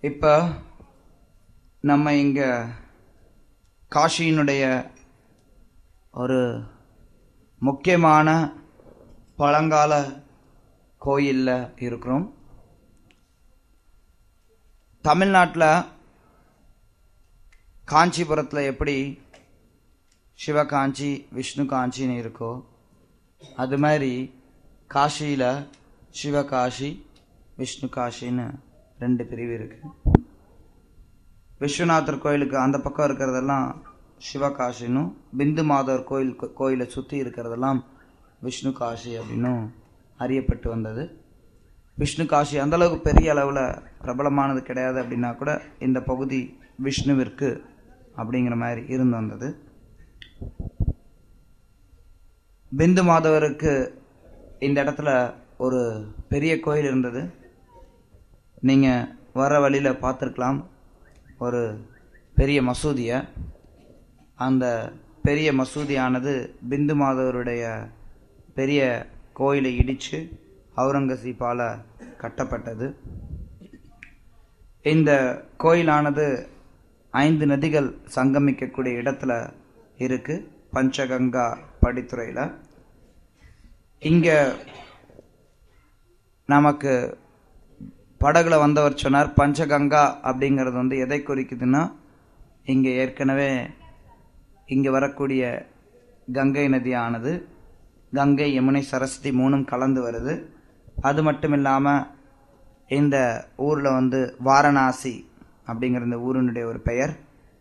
இப்போ நம்ம இங்கே காஷியினுடைய ஒரு முக்கியமான பழங்கால கோயிலில் இருக்கிறோம் தமிழ்நாட்டில் காஞ்சிபுரத்தில் எப்படி சிவகாஞ்சி விஷ்ணு காஞ்சின்னு இருக்கோ அது மாதிரி காஷியில் சிவகாஷி விஷ்ணு காஷின்னு ரெண்டு பிரிவு இருக்கு விஸ்வநாதர் கோயிலுக்கு அந்த பக்கம் இருக்கிறதெல்லாம் சிவகாசினும் பிந்து மாதவர் கோயில் கோயிலை சுற்றி இருக்கிறதெல்லாம் விஷ்ணு காஷி அப்படின்னும் அறியப்பட்டு வந்தது விஷ்ணு காஷி அந்த அளவுக்கு பெரிய அளவில் பிரபலமானது கிடையாது அப்படின்னா கூட இந்த பகுதி விஷ்ணுவிற்கு அப்படிங்கிற மாதிரி இருந்து வந்தது பிந்து மாதவருக்கு இந்த இடத்துல ஒரு பெரிய கோயில் இருந்தது நீங்கள் வர வழியில் பார்த்துருக்கலாம் ஒரு பெரிய மசூதியை அந்த பெரிய மசூதியானது பிந்து மாதவருடைய பெரிய கோயிலை இடித்து அவுரங்கசீப்பால் கட்டப்பட்டது இந்த கோயிலானது ஐந்து நதிகள் சங்கமிக்கக்கூடிய இடத்துல இருக்கு பஞ்சகங்கா படித்துறையில் இங்கே நமக்கு படகுல வந்தவர் சொன்னார் பஞ்சகங்கா அப்படிங்கிறது வந்து எதை குறிக்குதுன்னா இங்கே ஏற்கனவே இங்கே வரக்கூடிய கங்கை நதியானது கங்கை யமுனை சரஸ்வதி மூணும் கலந்து வருது அது மட்டும் இல்லாமல் இந்த ஊரில் வந்து வாரணாசி அப்படிங்கிற இந்த ஊரினுடைய ஒரு பெயர்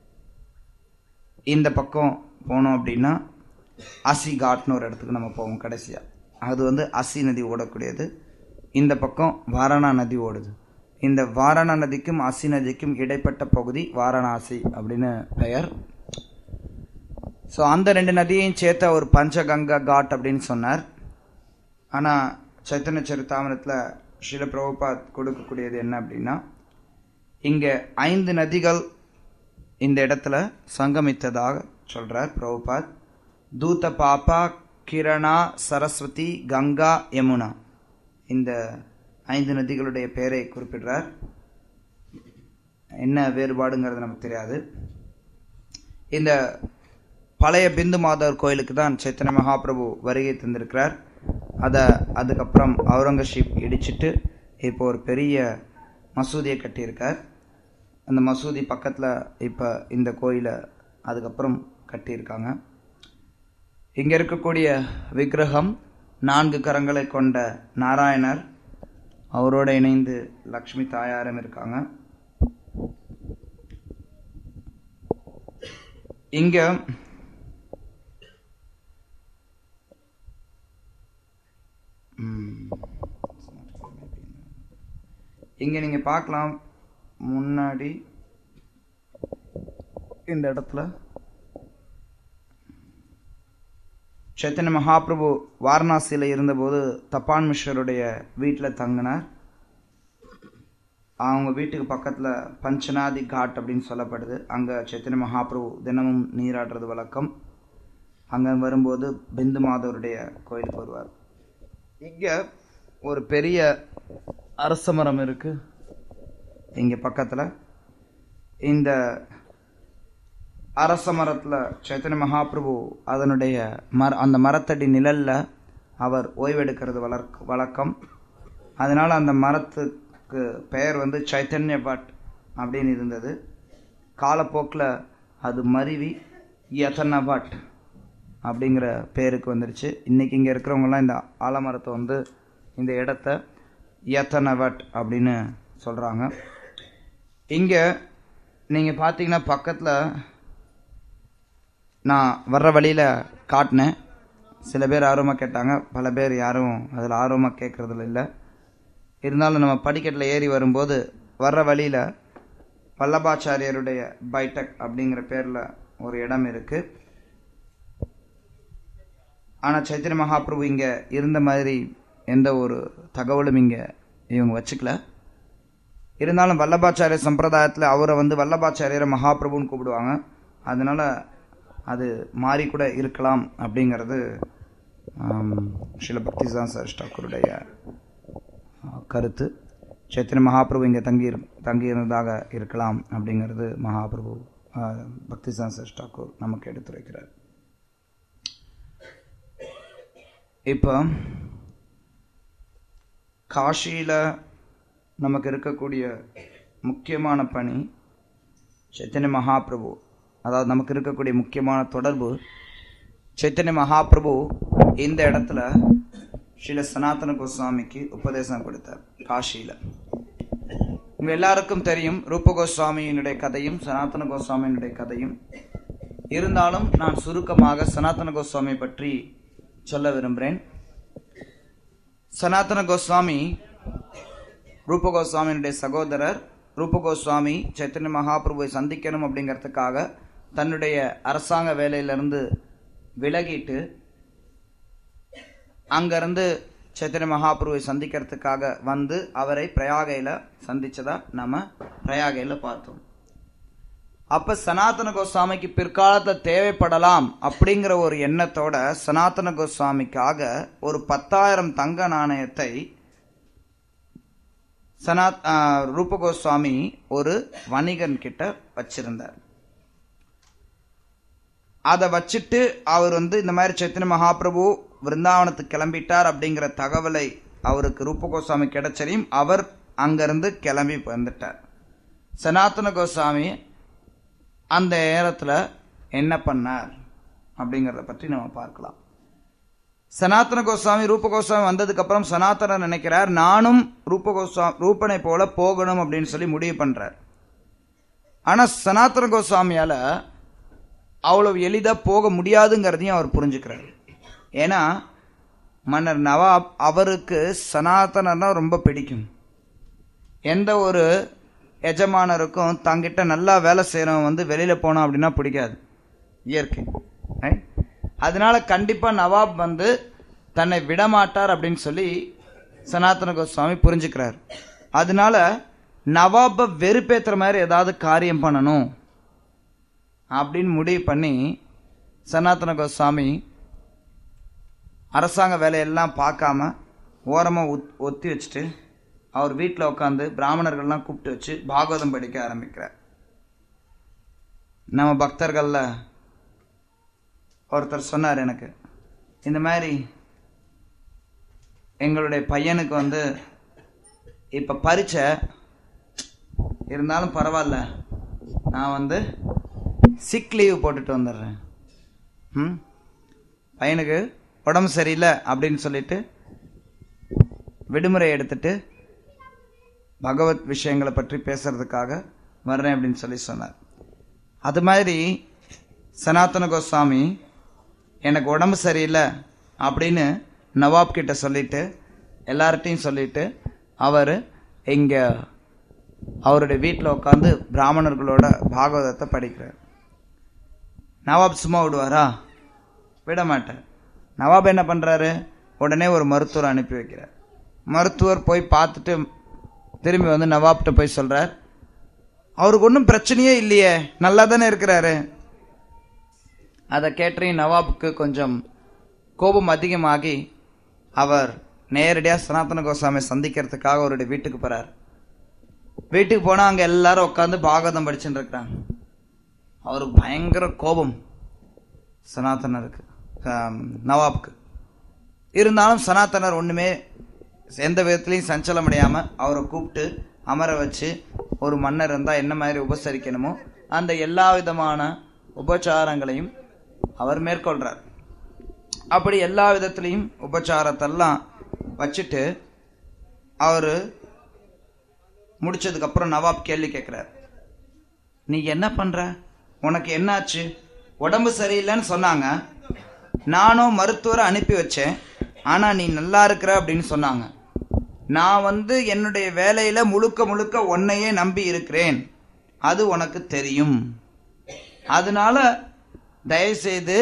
இந்த பக்கம் போனோம் அப்படின்னா அசி காட்னு ஒரு இடத்துக்கு நம்ம போவோம் கடைசியாக அது வந்து அசி நதி ஓடக்கூடியது இந்த பக்கம் வாரணா நதி ஓடுது இந்த வாரணா நதிக்கும் அசி நதிக்கும் இடைப்பட்ட பகுதி வாரணாசி அப்படின்னு பெயர் ஸோ அந்த ரெண்டு நதியையும் சேர்த்த ஒரு பஞ்சகங்கா காட் அப்படின்னு சொன்னார் ஆனால் சைத்தன்ய சரித்தாமரத்தில் ஸ்ரீல பிரபுபாத் கொடுக்கக்கூடியது என்ன அப்படின்னா இங்கே ஐந்து நதிகள் இந்த இடத்துல சங்கமித்ததாக சொல்கிறார் பிரபுபாத் தூத்த பாப்பா கிரணா சரஸ்வதி கங்கா யமுனா இந்த ஐந்து நதிகளுடைய பெயரை குறிப்பிடுறார் என்ன வேறுபாடுங்கிறது நமக்கு தெரியாது இந்த பழைய பிந்து மாதவர் கோயிலுக்கு தான் சைத்தன்ய மகாபிரபு வருகை தந்திருக்கிறார் அதை அதுக்கப்புறம் அவுரங்கசீப் இடிச்சிட்டு இப்போ ஒரு பெரிய மசூதியை கட்டியிருக்கார் அந்த மசூதி பக்கத்தில் இப்போ இந்த கோயிலை அதுக்கப்புறம் கட்டியிருக்காங்க இங்கே இருக்கக்கூடிய விக்கிரகம் நான்கு கரங்களை கொண்ட நாராயணர் அவரோட இணைந்து லக்ஷ்மி தாயாரும் இருக்காங்க இங்க இங்க நீங்க பார்க்கலாம் முன்னாடி இந்த இடத்துல சைத்தன்ய மகாபிரபு வாரணாசியில் இருந்தபோது தப்பான் மிஸ்ரருடைய வீட்டில் தங்கினார் அவங்க வீட்டுக்கு பக்கத்தில் பஞ்சநாதி காட் அப்படின்னு சொல்லப்படுது அங்கே சைத்தன்ய மகாபிரபு தினமும் நீராடுறது வழக்கம் அங்கே வரும்போது பிந்து மாதவருடைய கோயிலுக்கு வருவார் இங்கே ஒரு பெரிய அரச மரம் இருக்கு இங்கே பக்கத்தில் இந்த அரச மரத்தில் சைத்தன்ய மகாபிரபு அதனுடைய மர அந்த மரத்தடி நிழலில் அவர் ஓய்வெடுக்கிறது வளர்க் வழக்கம் அதனால் அந்த மரத்துக்கு பெயர் வந்து சைத்தன்ய பட் அப்படின்னு இருந்தது காலப்போக்கில் அது மருவி யதன பட் அப்படிங்கிற பேருக்கு வந்துருச்சு இன்றைக்கி இங்கே இருக்கிறவங்கலாம் இந்த ஆலமரத்தை வந்து இந்த இடத்த யத்தனவட் அப்படின்னு சொல்கிறாங்க இங்கே நீங்கள் பார்த்தீங்கன்னா பக்கத்தில் நான் வர்ற வழியில் காட்டினேன் சில பேர் ஆர்வமாக கேட்டாங்க பல பேர் யாரும் அதில் ஆர்வமாக கேட்குறதுல இல்லை இருந்தாலும் நம்ம படிக்கட்டில் ஏறி வரும்போது வர்ற வழியில் வல்லபாச்சாரியருடைய பைடக் அப்படிங்கிற பேரில் ஒரு இடம் இருக்குது ஆனால் சைத்தன்ய மகாபிரபு இங்கே இருந்த மாதிரி எந்த ஒரு தகவலும் இங்கே இவங்க வச்சுக்கல இருந்தாலும் வல்லபாச்சாரிய சம்பிரதாயத்தில் அவரை வந்து வல்லபாச்சாரியரை மகாபிரபுன்னு கூப்பிடுவாங்க அதனால் அது மாறி கூட இருக்கலாம் அப்படிங்கிறது ஸ்ரீல பக்திசான் சார் டாக்கூருடைய கருத்து சைத்தன்ய மகாபிரபு இங்கே தங்கி தங்கி இருந்ததாக இருக்கலாம் அப்படிங்கிறது மகாபிரபு ஆஹ், பக்தி சான்சஸ் டாக்கூர் நமக்கு எடுத்துரைக்கிறார் இப்போ காஷியில் நமக்கு இருக்கக்கூடிய முக்கியமான பணி சைத்தன்ய மகாபிரபு அதாவது நமக்கு இருக்கக்கூடிய முக்கியமான தொடர்பு சைத்தன்ய மகாபிரபு இந்த இடத்துல ஸ்ரீல சனாதன கோஸ்வாமிக்கு உபதேசம் கொடுத்தார் காஷியில் உங்க எல்லாருக்கும் தெரியும் ரூப கோஸ்வாமியினுடைய கதையும் சனாதன கோஸ்வாமியினுடைய கதையும் இருந்தாலும் நான் சுருக்கமாக சனாதன கோஸ்வாமி பற்றி சொல்ல விரும்புகிறேன் சனாதன கோஸ்வாமி ரூப கோஸ்வாமியினுடைய சகோதரர் ரூப கோஸ்வாமி சைத்தன்ய மகாபிரபுவை சந்திக்கணும் அப்படிங்கிறதுக்காக தன்னுடைய அரசாங்க வேலையிலிருந்து விலகிட்டு அங்கிருந்து சைத்தன்ய மகாபிரபுவை சந்திக்கிறதுக்காக வந்து அவரை பிரயாகையில் சந்திச்சதா நம்ம பிரயாகையில் பார்த்தோம் அப்ப சனாதன கோஸ்வாமிக்கு பிற்காலத்தில் தேவைப்படலாம் அப்படிங்கிற ஒரு எண்ணத்தோட சனாதன கோஸ்வாமிக்காக ஒரு பத்தாயிரம் தங்க நாணயத்தை சனா ஆஹ், ரூப கோஸ்வாமி ஒரு வணிகன் கிட்ட வச்சிருந்தார் அதை வச்சுட்டு அவர் வந்து இந்த மாதிரி சைத்தன்ய மகாபிரபு விருந்தாவனத்துக்கு கிளம்பிட்டார் அப்படிங்கிற தகவலை அவருக்கு ரூப கோஸ்வாமி கிடைச்சதையும் அவர் அங்கிருந்து கிளம்பி வந்துட்டார் சனாதன கோஸ்வாமி அந்த நேரத்தில் என்ன பண்ணார் அப்படிங்கிறத பற்றி நம்ம பார்க்கலாம் சனாதன கோஸ்வாமி ரூப கோஸ்வாமி வந்ததுக்கு அப்புறம் சனாதனர் நினைக்கிறார் நானும் ரூப கோஸ்வாமி ரூபனை போல போகணும் அப்படின்னு சொல்லி முடிவு பண்றார் ஆனா சனாதன கோஸ்வாமியால அவ்வளவு எளிதா போக முடியாதுங்கிறதையும் அவர் புரிஞ்சுக்கிறார் ஏன்னா மன்னர் நவாப் அவருக்கு சனாதனர்னா ரொம்ப பிடிக்கும் எந்த ஒரு எஜமானருக்கும் தங்கிட்ட நல்லா வேலை செய்கிறவன் வந்து வெளியில் போனோம் அப்படின்னா பிடிக்காது இயற்கை right? அதனால கண்டிப்பாக நவாப் வந்து தன்னை விடமாட்டார் அப்படின்னு சொல்லி சனாதன கோஸ்வாமி புரிஞ்சுக்கிறார் அதனால நவாபை வெறுப்பேற்றுற மாதிரி ஏதாவது காரியம் பண்ணணும் அப்படின்னு முடிவு பண்ணி சனாதன கோஸ்வாமி அரசாங்க வேலையெல்லாம் பார்க்காம ஓரமாக ஒத் ஒத்தி வச்சுட்டு அவர் வீட்டில் உட்காந்து பிராமணர்கள்லாம் கூப்பிட்டு வச்சு பாகவதம் படிக்க ஆரம்பிக்கிறார் நம்ம பக்தர்களில் ஒருத்தர் சொன்னார் எனக்கு இந்த மாதிரி எங்களுடைய பையனுக்கு வந்து இப்போ பரீட்சை இருந்தாலும் பரவாயில்ல நான் வந்து சிக் லீவ் போட்டுட்டு வந்துடுறேன் ம் பையனுக்கு உடம்பு சரியில்லை அப்படின்னு சொல்லிட்டு விடுமுறை எடுத்துட்டு பகவத் விஷயங்களை பற்றி பேசுறதுக்காக வர்றேன் அப்படின்னு சொல்லி சொன்னார் அது மாதிரி சனாதன கோஸ்வாமி எனக்கு உடம்பு சரியில்லை அப்படின்னு நவாப் கிட்ட சொல்லிட்டு எல்லார்ட்டையும் சொல்லிட்டு அவர் இங்கே அவருடைய வீட்டில் உட்காந்து பிராமணர்களோட பாகவதத்தை படிக்கிறார் நவாப் சும்மா விடுவாரா விட மாட்டார் நவாப் என்ன பண்ணுறாரு உடனே ஒரு மருத்துவர் அனுப்பி வைக்கிறார் மருத்துவர் போய் பார்த்துட்டு திரும்பி வந்து நவாப்கிட்ட போய் சொல்கிறார் அவருக்கு ஒன்றும் பிரச்சனையே இல்லையே நல்லா தானே இருக்கிறாரு அதை கேட்டறியும் நவாபுக்கு கொஞ்சம் கோபம் அதிகமாகி அவர் நேரடியாக சனாதன கோஸ்வாமி சந்திக்கிறதுக்காக அவருடைய வீட்டுக்கு போகிறார் வீட்டுக்கு போனால் அங்கே எல்லாரும் உட்காந்து பாகவதம் படிச்சுட்டு இருக்கிறாங்க அவருக்கு பயங்கர கோபம் சனாதனருக்கு ஆம், நவாபுக்கு இருந்தாலும் சனாதனர் ஒன்றுமே எந்த விதத்துலையும் சஞ்சலம் அடையாமல் அவரை கூப்பிட்டு அமர வச்சு ஒரு மன்னர் இருந்தால் என்ன மாதிரி உபசரிக்கணுமோ அந்த எல்லா விதமான உபச்சாரங்களையும் அவர் மேற்கொள்றார் அப்படி எல்லா விதத்துலையும் உபச்சாரத்தெல்லாம் வச்சுட்டு அவர் முடிச்சதுக்கப்புறம் நவாப் கேள்வி கேட்குறார் நீ என்ன பண்ற உனக்கு என்னாச்சு உடம்பு சரியில்லைன்னு சொன்னாங்க நானும் மருத்துவரை அனுப்பி வச்சேன் ஆனா நீ நல்லா இருக்கிற அப்படின்னு சொன்னாங்க நான் வந்து என்னுடைய வேலையில முழுக்க முழுக்க உன்னையே நம்பி இருக்கிறேன் அது உனக்கு தெரியும் அதனால தயவுசெய்து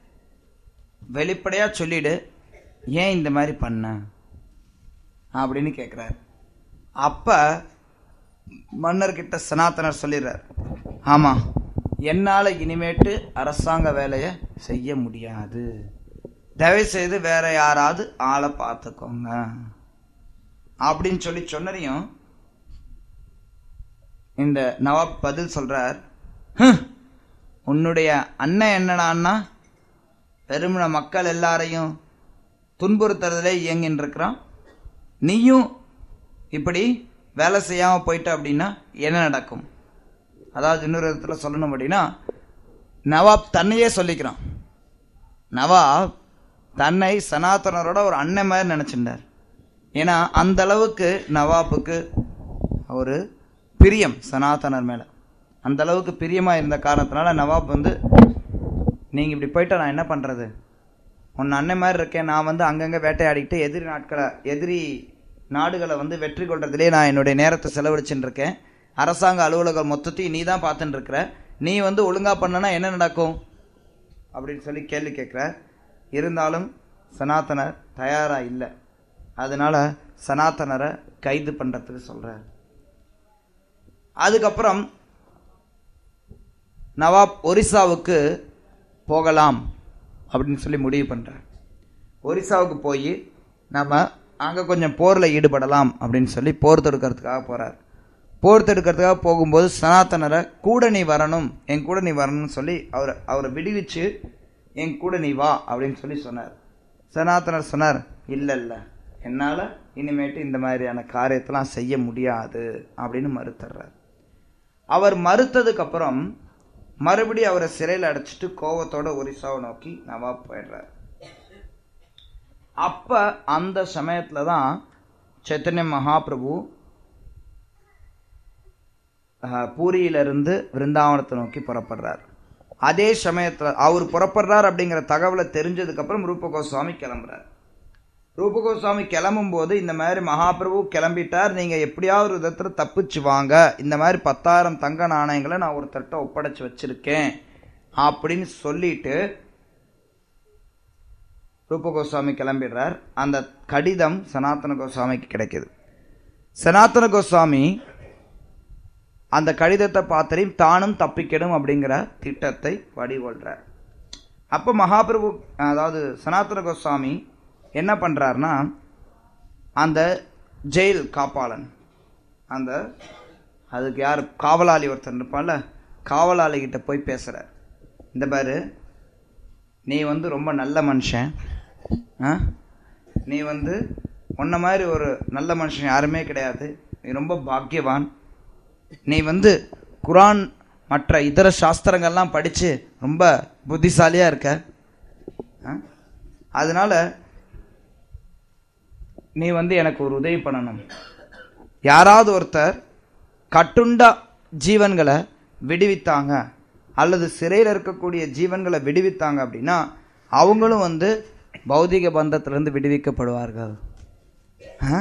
வெளிப்படையா சொல்லிடு ஏன் இந்த மாதிரி பண்ண அப்படின்னு கேட்குறாரு அப்ப மன்னர்கிட்ட சனாதனர் சொல்லிடுறார் ஆமா என்னால இனிமேட்டு அரசாங்க வேலையை செய்ய முடியாது தயவுசெய்து வேற யாராவது ஆளை பார்த்துக்கோங்க அப்படின்னு சொல்லி சொன்னதையும் இந்த நவாப் பதில் சொல்றார் "ஹ், உன்னுடைய அண்ணன் என்னடான்னா வெறுமன மக்கள் எல்லாரையும் துன்புறுத்துறதுலே இயங்கின்னு இருக்கிறான் நீயும் இப்படி வேலை செய்யாம போயிட்ட அப்படின்னா என்ன நடக்கும் அதாவது இன்னொரு விதத்தில் சொல்லணும் அப்படின்னா நவாப் தன்னையே சொல்லிக்கிறான் நவாப் தன்னை சனாதனரோட ஒரு அண்ணன் மாதிரி நினைச்சிருந்தார் ஏன்னா அந்த அளவுக்கு நவாப்புக்கு ஒரு பிரியம் சனாதனர் மேல அந்த அளவுக்கு பிரியமா இருந்த காரணத்தினால நவாப் வந்து நீங்க இப்படி போயிட்டா நான் என்ன பண்றது உன் அண்ணன் மாதிரி இருக்கேன் நான் வந்து அங்கங்க வேட்டையாடிக்கிட்டு எதிரி நாட்களை எதிரி நாடுகளை வந்து வெற்றி கொள்றதுலேயே நான் என்னுடைய நேரத்தை செலவழிச்சுட்டு இருக்கேன் அரசாங்க அலுவலகம் மொத்தத்தையும் நீ தான் பார்த்துட்டு இருக்கிற நீ வந்து ஒழுங்கா பண்ணனா என்ன நடக்கும் அப்படின்னு சொல்லி கேள்வி கேட்குற இருந்தாலும் சனாதனர் தயாரா இல்லை அதனால சனாதனரை கைது பண்றதுக்கு சொல்றார் அதுக்கப்புறம் நவாப் ஒரிசாவுக்கு போகலாம் அப்படின்னு சொல்லி முடிவு பண்றார் ஒரிசாவுக்கு போய் நம்ம அங்க கொஞ்சம் போர்ல ஈடுபடலாம் அப்படின்னு சொல்லி போர் தொடுக்கிறதுக்காக போறார் போர் தொடுக்கிறதுக்காக போகும்போது சனாதனரை கூட நீ வரணும் என் கூட நீ வரணும்னு சொல்லி அவரை அவரை விடுவிச்சு என் கூட நீ வா அப்படின்னு சொல்லி சொன்னார் சனாதனர் சொன்னார் இல்ல இல்ல என்னால இனிமேட்டு இந்த மாதிரியான காரியத்தெல்லாம் செய்ய முடியாது அப்படின்னு மறுத்துறார் அவர் மறுத்ததுக்கு அப்புறம் மறுபடியும் அவரை சிறையில் அடைச்சிட்டு கோவத்தோட ஒரிசாவை நோக்கி நவாப் போயிடுறார் அப்ப அந்த சமயத்துல தான் சைத்தன்ய மகாபிரபு அஹ், பூரியிலிருந்து விருந்தாவனத்தை நோக்கி புறப்படுறார் அதே சமயத்துல அவர் புறப்படுறார் அப்படிங்கிற தகவலை தெரிஞ்சதுக்கு அப்புறம் ரூப கோஸ்வாமி கிளம்புறார் ரூப கோஸ்வாமி கிளம்பும் போது இந்த மாதிரி மகாபிரபு கிளம்பிட்டார் நீங்க எப்படியாவது ஒரு விதத்துல தப்பிச்சு வாங்க இந்த மாதிரி பத்தாயிரம் தங்க நாணயங்களை நான் ஒருத்தர்கிட்ட ஒப்படைச்சு வச்சிருக்கேன் அப்படின்னு சொல்லிட்டு ரூப கோஸ்வாமி கிளம்பிடுறார் அந்த கடிதம் சனாதன கோஸ்வாமிக்கு கிடைக்குது சனாதன கோஸ்வாமி அந்த கடிதத்தை பார்த்தரையும் தானும் தப்பிக்கணும் அப்படிங்கிற திட்டத்தை வடிகொள்றார் அப்ப மகாபிரபு அதாவது சனாதன கோஸ்வாமி என்ன பண்றாருன்னா அந்த ஜெயில் காப்பாளன் அந்த அதுக்கு யார் காவலாளி ஒருத்தர் இருப்பான்ல காவலாளி கிட்ட போய் பேசுறார் இந்த பாரு நீ வந்து ரொம்ப நல்ல மனுஷன் ஆ? நீ வந்து உன்ன மாதிரி ஒரு நல்ல மனுஷன் யாருமே கிடையாது நீ ரொம்ப பாக்கியவான் நீ வந்து குரான் மற்ற இதர சாஸ்திரங்கள்லாம் படிச்சு ரொம்ப புத்திசாலியா இருக்க ஆ? அதனால நீ வந்து எனக்கு ஒரு உதவி பண்ணணும் யாராவது ஒருத்தர் கட்டுண்ட ஜீவன்களை விடுவித்தாங்க அல்லது சிறையில் இருக்கக்கூடிய ஜீவன்களை விடுவித்தாங்க அப்படின்னா அவங்களும் வந்து பௌதிக பந்தத்திலிருந்து விடுவிக்கப்படுவார்கள் ஆ?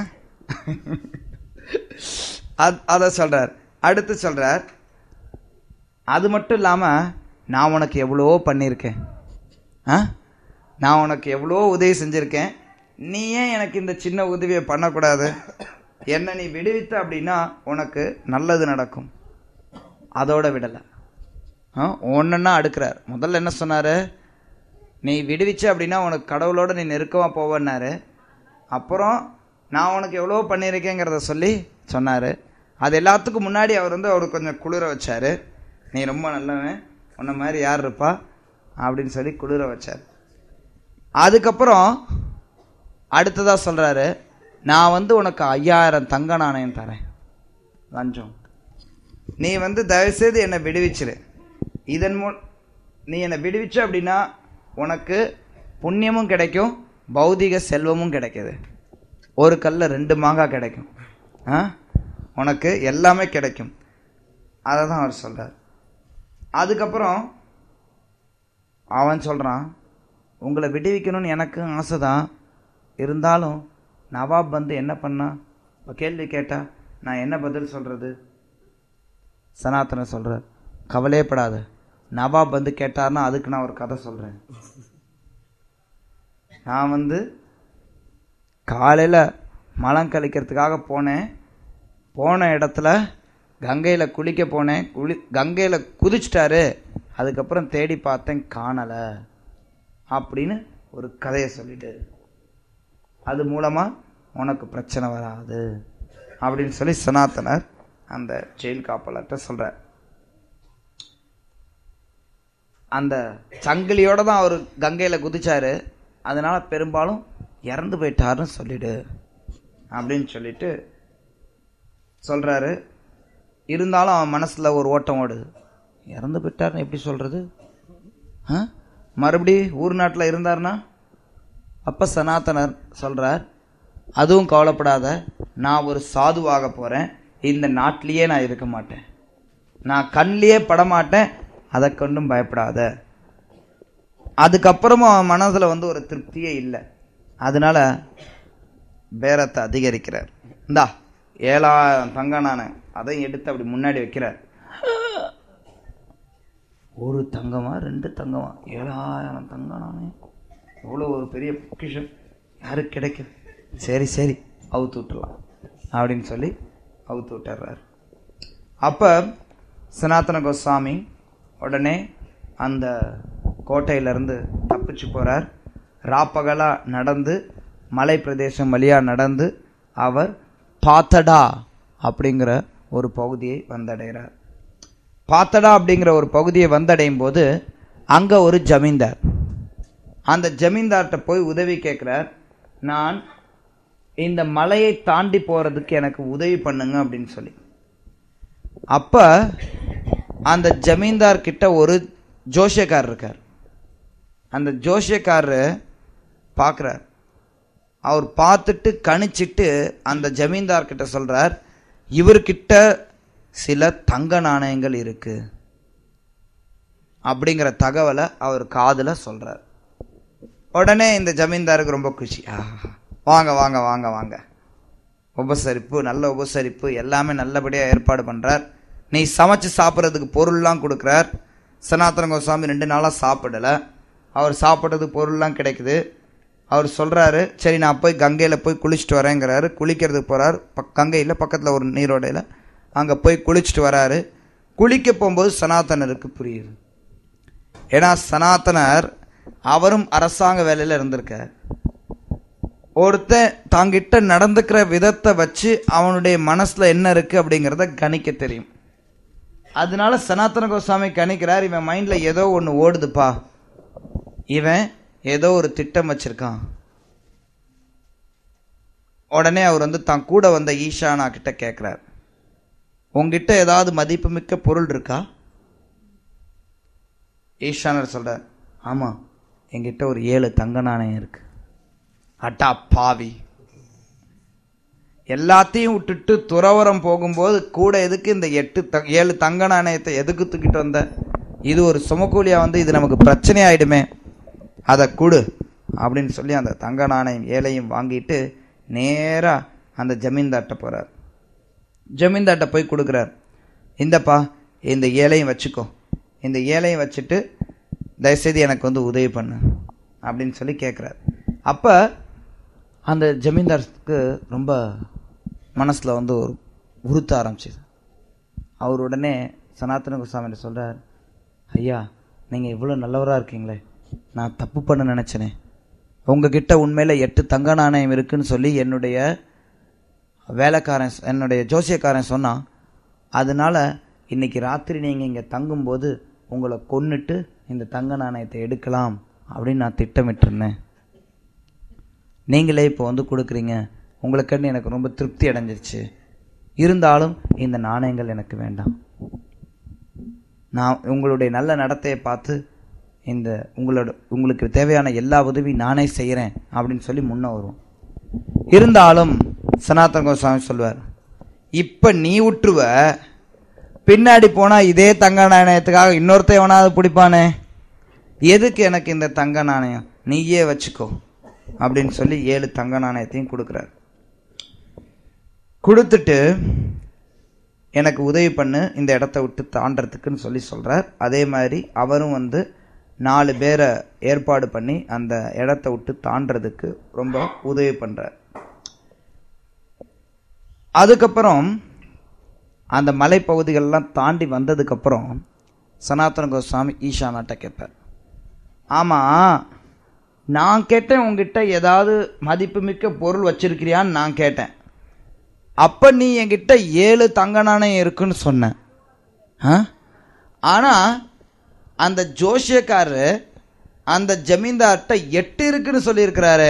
அத்- அத சொல்றார் அடுத்து சொல்றார் அது மட்டும் இல்லாம நான் உனக்கு எவ்வளவோ பண்ணியிருக்கேன் ஆ? நான் உனக்கு எவ்வளோ உதவி செஞ்சிருக்கேன் நீ ஏன் எனக்கு இந்த சின்ன உதவியை பண்ணக்கூடாது என்னை நீ விடுவித்த அப்படின்னா உனக்கு நல்லது நடக்கும் அதோட விடலை ஒன்றுன்னா அடுக்கிறார் முதல்ல என்ன சொன்னாரு நீ விடுவிச்ச அப்படின்னா உனக்கு கடவுளோட நீ நெருக்கமாக போவன்னாரு அப்புறம் நான் உனக்கு எவ்வளோ பண்ணியிருக்கேங்கிறத சொல்லி சொன்னார் அது எல்லாத்துக்கும் முன்னாடி அவர் வந்து அவருக்கு கொஞ்சம் குளிர வச்சாரு நீ ரொம்ப நல்லவன் உன்ன மாதிரி யார் இருப்பா அப்படின்னு சொல்லி குளிர வச்சார் அதுக்கப்புறம் அடுத்ததா சொல்றாரு நான் வந்து உனக்கு ஐயாயிரம் தங்க நாணயம் தரேன் லஞ்சம் நீ வந்து தயவுசெய்து என்னை விடுவிச்சிரு இதன் மூ நீ என்னை விடுவிச்ச அப்படின்னா உனக்கு புண்ணியமும் கிடைக்கும் பௌதிக செல்வமும் கிடைக்குது ஒரு கல்ல ரெண்டு மாங்காய் கிடைக்கும் ஆ உனக்கு எல்லாமே கிடைக்கும் அதை தான் அவர் சொல்றார் அதுக்கப்புறம் அவன் சொல்றான் உங்களை விடுவிக்கணும்னு எனக்கு ஆசை தான் இருந்தாலும் நவாப் வந்து என்ன பண்ணா இப்போ கேள்வி கேட்டா நான் என்ன பதில் சொல்றது சனாதன சொல்றார் கவலையப்படாத நவாப் வந்து கேட்டார்னா அதுக்கு நான் ஒரு கதை சொல்றேன் நான் வந்து காலையில் மலம் கழிக்கிறதுக்காக போனேன் போன இடத்துல கங்கையில் குளிக்க போனேன் குளி கங்கையில் குதிச்சிட்டாரு அதுக்கப்புறம் தேடி பார்த்தேன் காணலை அப்படின்னு ஒரு கதையை சொல்லிட்டு அது மூலமாக உனக்கு பிரச்சனை வராது அப்படின்னு சொல்லி சனாத்தனர் அந்த ஜெயில் காப்பாளர்கிட்ட சொல்கிறார் அந்த சங்கிலியோட தான் அவர் கங்கையில் குதிச்சாரு அதனால பெரும்பாலும் இறந்து போயிட்டாருன்னு சொல்லிடு அப்படின்னு சொல்லிட்டு சொல்கிறாரு இருந்தாலும் அவன் மனசில் ஒரு ஓட்டம் ஓடுது இறந்து போயிட்டாருன்னு எப்படி சொல்கிறது ஆ மறுபடி ஊர் நாட்டில் இருந்தார்னா அப்போ சனாதனர் சொல்கிறார் அதுவும் கவலைப்படாத நான் ஒரு சாதுவாக போகிறேன் இந்த நாட்டிலேயே நான் இருக்க மாட்டேன் நான் கண்ணிலேயே படமாட்டேன் அதை கொண்டும் பயப்படாத அதுக்கப்புறமும் அவன் மனதில் வந்து ஒரு திருப்தியே இல்லை அதனால பேரத்தை அதிகரிக்கிறார் இந்தா ஏழாயிரம் தங்க நாணயம் அதையும் எடுத்து அப்படி முன்னாடி வைக்கிறார் ஒரு தங்கமா ரெண்டு தங்கமா ஏழாயிரம் தங்க நாணயம் எவ்வளோ ஒரு பெரிய பொக்கிஷம் யாருக்கு கிடைக்கும் சரி சரி அவுத்து விட்டுலாம் அப்படின்னு சொல்லி அவுத்து விட்டுறாரு அப்போ சனாதன கோஸ்வாமி உடனே அந்த கோட்டையிலேருந்து தப்பிச்சு போகிறார் ராப்பகலா நடந்து மலை பிரதேசம் வழியாக நடந்து அவர் பாத்தடா அப்படிங்கிற ஒரு பகுதியை வந்தடைகிறார் பாத்தடா அப்படிங்கிற ஒரு பகுதியை வந்தடையும் போது அங்கே ஒரு ஜமீன்தார் அந்த ஜமீன்தார்கிட்ட போய் உதவி கேட்குறார் நான் இந்த மலையை தாண்டி போகிறதுக்கு எனக்கு உதவி பண்ணுங்க அப்படின்னு சொல்லி அப்போ அந்த ஜமீன்தார் கிட்ட ஒரு ஜோஷியக்காரர் இருக்கார் அந்த ஜோஷியக்காரரு பார்க்குறார் அவர் பார்த்துட்டு கணிச்சிட்டு அந்த ஜமீன்தார் கிட்ட சொல்றார் இவர்கிட்ட சில தங்க நாணயங்கள் இருக்கு அப்படிங்கிற தகவலை அவர் காதுல சொல்றார் உடனே இந்த ஜமீன்தாருக்கு ரொம்ப குஷி ஆஹா, வாங்க வாங்க வாங்க வாங்க உபசரிப்பு நல்ல உபசரிப்பு எல்லாமே நல்லபடியாக ஏற்பாடு பண்ணுறார் நீ சமைச்சு சாப்பிட்றதுக்கு பொருள்லாம் கொடுக்குறார் சனாதன கோஸ்வாமி ரெண்டு நாளாக சாப்பிடலை அவர் சாப்பிட்றதுக்கு பொருள்லாம் கிடைக்குது அவர் சொல்கிறாரு சரி நான் போய் கங்கையில் போய் குளிச்சுட்டு வரேங்கிறாரு குளிக்கிறதுக்கு போகிறார் பக் கங்கையில் பக்கத்தில் ஒரு நீரோடையில் அங்கே போய் குளிச்சுட்டு வராரு குளிக்க போகும்போது சனாதனருக்கு புரியுது ஏன்னா சனாதனர் அவரும் அரசாங்க வேலையில் இருந்திருக்கார் ஒருத்தன் தாங்கிட்ட நடந்துக்கிற விதத்தை வச்சு அவனுடைய மனசுல என்ன இருக்கு அப்படிங்கிறத கணிக்க தெரியும் அதனால சனாதன கோஸ்வாமி கணிக்கிறார் இவன் மைண்ட்ல ஏதோ ஒன்று ஓடுதுப்பா இவன் ஏதோ ஒரு திட்டம் வச்சிருக்கான் உடனே அவர் வந்து தான் கூட வந்த ஈஷானா கிட்ட கேட்குறார் உங்ககிட்ட ஏதாவது மதிப்புமிக்க பொருள் இருக்கா ஈஷானர் சொல்றார் ஆமா என்கிட்ட ஒரு ஏழு தங்க நாணயம் இருக்கு அட்டா பாவி எல்லாத்தையும் விட்டுட்டு துறவரம் போகும்போது கூட எதுக்கு இந்த எட்டு த ஏழு தங்க நாணயத்தை எதுக்கு தூக்கிட்டு வந்த இது ஒரு சுமக்கூலியா வந்து இது நமக்கு பிரச்சனை ஆயிடுமே அதை கொடு அப்படின்னு சொல்லி அந்த தங்க நாணயம் ஏழையும் வாங்கிட்டு நேரா அந்த ஜமீன்தார்ட்ட போறார் ஜமீன்தார்ட்ட போய் கொடுக்குறார் இந்தப்பா இந்த ஏழையும் வச்சுக்கோ இந்த ஏழையும் வச்சுட்டு தயவுசெய்து எனக்கு வந்து உதவி பண்ணு அப்படின்னு சொல்லி கேட்குறாரு அப்போ அந்த ஜமீன்தாருக்கு ரொம்ப மனசில் வந்து ஒரு உறுத்த ஆரம்பிச்சிது அவர் உடனே சனாதன கோஸ்வாமி சொல்கிறார் ஐயா நீங்கள் இவ்வளோ நல்லவராக இருக்கீங்களே நான் தப்பு பண்ண நினச்சேனே உங்ககிட்ட உண்மையில் எட்டு தங்க நாணயம் இருக்குன்னு சொல்லி என்னுடைய வேலைக்காரன் என்னுடைய ஜோசியக்காரன் சொன்னான் அதனால இன்னைக்கு ராத்திரி நீங்கள் இங்கே தங்கும்போது உங்களை கொன்னுட்டு இந்த தங்க நாணயத்தை எடுக்கலாம் அப்படின்னு நான் திட்டமிட்டிருந்தேன் நீங்களே இப்போ வந்து கொடுக்குறீங்க உங்களுக்குன்னு எனக்கு ரொம்ப திருப்தி அடைஞ்சிருச்சு இருந்தாலும் இந்த நாணயங்கள் எனக்கு வேண்டாம் நான் உங்களுடைய நல்ல நடத்தையை பார்த்து இந்த உங்களோட உங்களுக்கு தேவையான எல்லா உதவியும் நானே செய்கிறேன் அப்படின்னு சொல்லி முன்ன வரும் இருந்தாலும் சனாதன கோஸ்வாமி சொல்வார் இப்போ நீ விட்டுருவ பின்னாடி போனால் இதே தங்க நாணயத்துக்காக இன்னொருத்த எவனாவது பிடிப்பானே எதுக்கு எனக்கு இந்த தங்க நாணயம் நீயே வச்சுக்கோ அப்படின்னு சொல்லி ஏழு தங்க நாணயத்தையும் கொடுக்குறாரு கொடுத்துட்டு எனக்கு உதவி பண்ணு இந்த இடத்த விட்டு தாண்டறதுக்குன்னு சொல்லி சொல்றார் அதே மாதிரி அவரும் வந்து நாலு பேரை ஏற்பாடு பண்ணி அந்த இடத்த விட்டு தாண்டறதுக்கு ரொம்ப உதவி பண்றார் அதுக்கப்புறம் அந்த மலைப்பகுதிகளெல்லாம் தாண்டி வந்ததுக்கப்புறம் சனாதன கோஸ்வாமி ஈஷானாட்ட கேட்பார் ஆமாம் நான் கேட்டேன் உங்ககிட்ட ஏதாவது மதிப்புமிக்க பொருள் வச்சிருக்கிறியான்னு நான் கேட்டேன் அப்ப நீ என்கிட்ட ஏழு தங்க நாணயம் இருக்குன்னு சொன்ன ஆ? ஆனா அந்த ஜோசியக்காரரு அந்த ஜமீன்தார்கிட்ட எட்டு இருக்குன்னு சொல்லியிருக்கிறாரு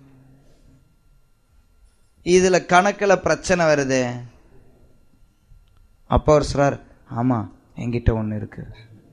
இதுல கணக்குல பிரச்சனை வருது அப்ப அவர் சொல்றார் ஆமா என்கிட்ட ஒண்ணு இருக்கு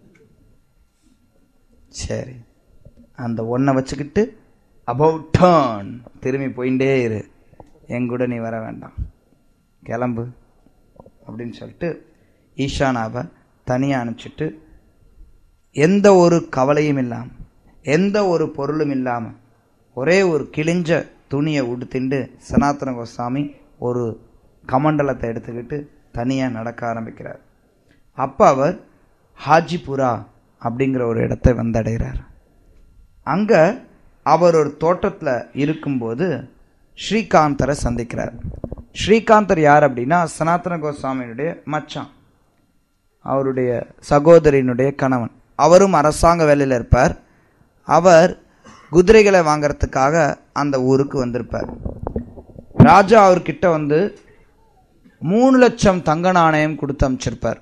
சரி அந்த ஒன்றை வச்சுக்கிட்டு அபவுட் டர்ன் திரும்பி போயிட்டே இரு என் கூட நீ வர வேண்டாம் கிளம்பு அப்படின்னு சொல்லிட்டு ஈஷானாவை தனியாக அனுப்பிச்சிட்டு எந்த ஒரு கவலையும் இல்லாமல் எந்த ஒரு பொருளும் இல்லாமல் ஒரே ஒரு கிழிஞ்ச துணியை உடுத்திண்டு சனாதன கோஸ்வாமி ஒரு கமண்டலத்தை எடுத்துக்கிட்டு தனியாக நடக்க ஆரம்பிக்கிறார் அப்போ அவர் ஹாஜிபுரா அப்படிங்கிற ஒரு இடத்தை வந்தடைகிறார் அங்கே அவர் ஒரு தோட்டத்தில் இருக்கும்போது ஸ்ரீகாந்தரை சந்திக்கிறார் ஸ்ரீகாந்தர் யார் அப்படின்னா சனாதன கோஸ்வாமியினுடைய மச்சான் அவருடைய சகோதரியினுடைய கணவன் அவரும் அரசாங்க வேலையில் இருப்பார் அவர் குதிரைகளை வாங்கறதுக்காக அந்த ஊருக்கு வந்திருப்பார் ராஜா அவர்கிட்ட வந்து மூணு லட்சம் தங்க நாணயம் கொடுத்து அமைச்சிருப்பார்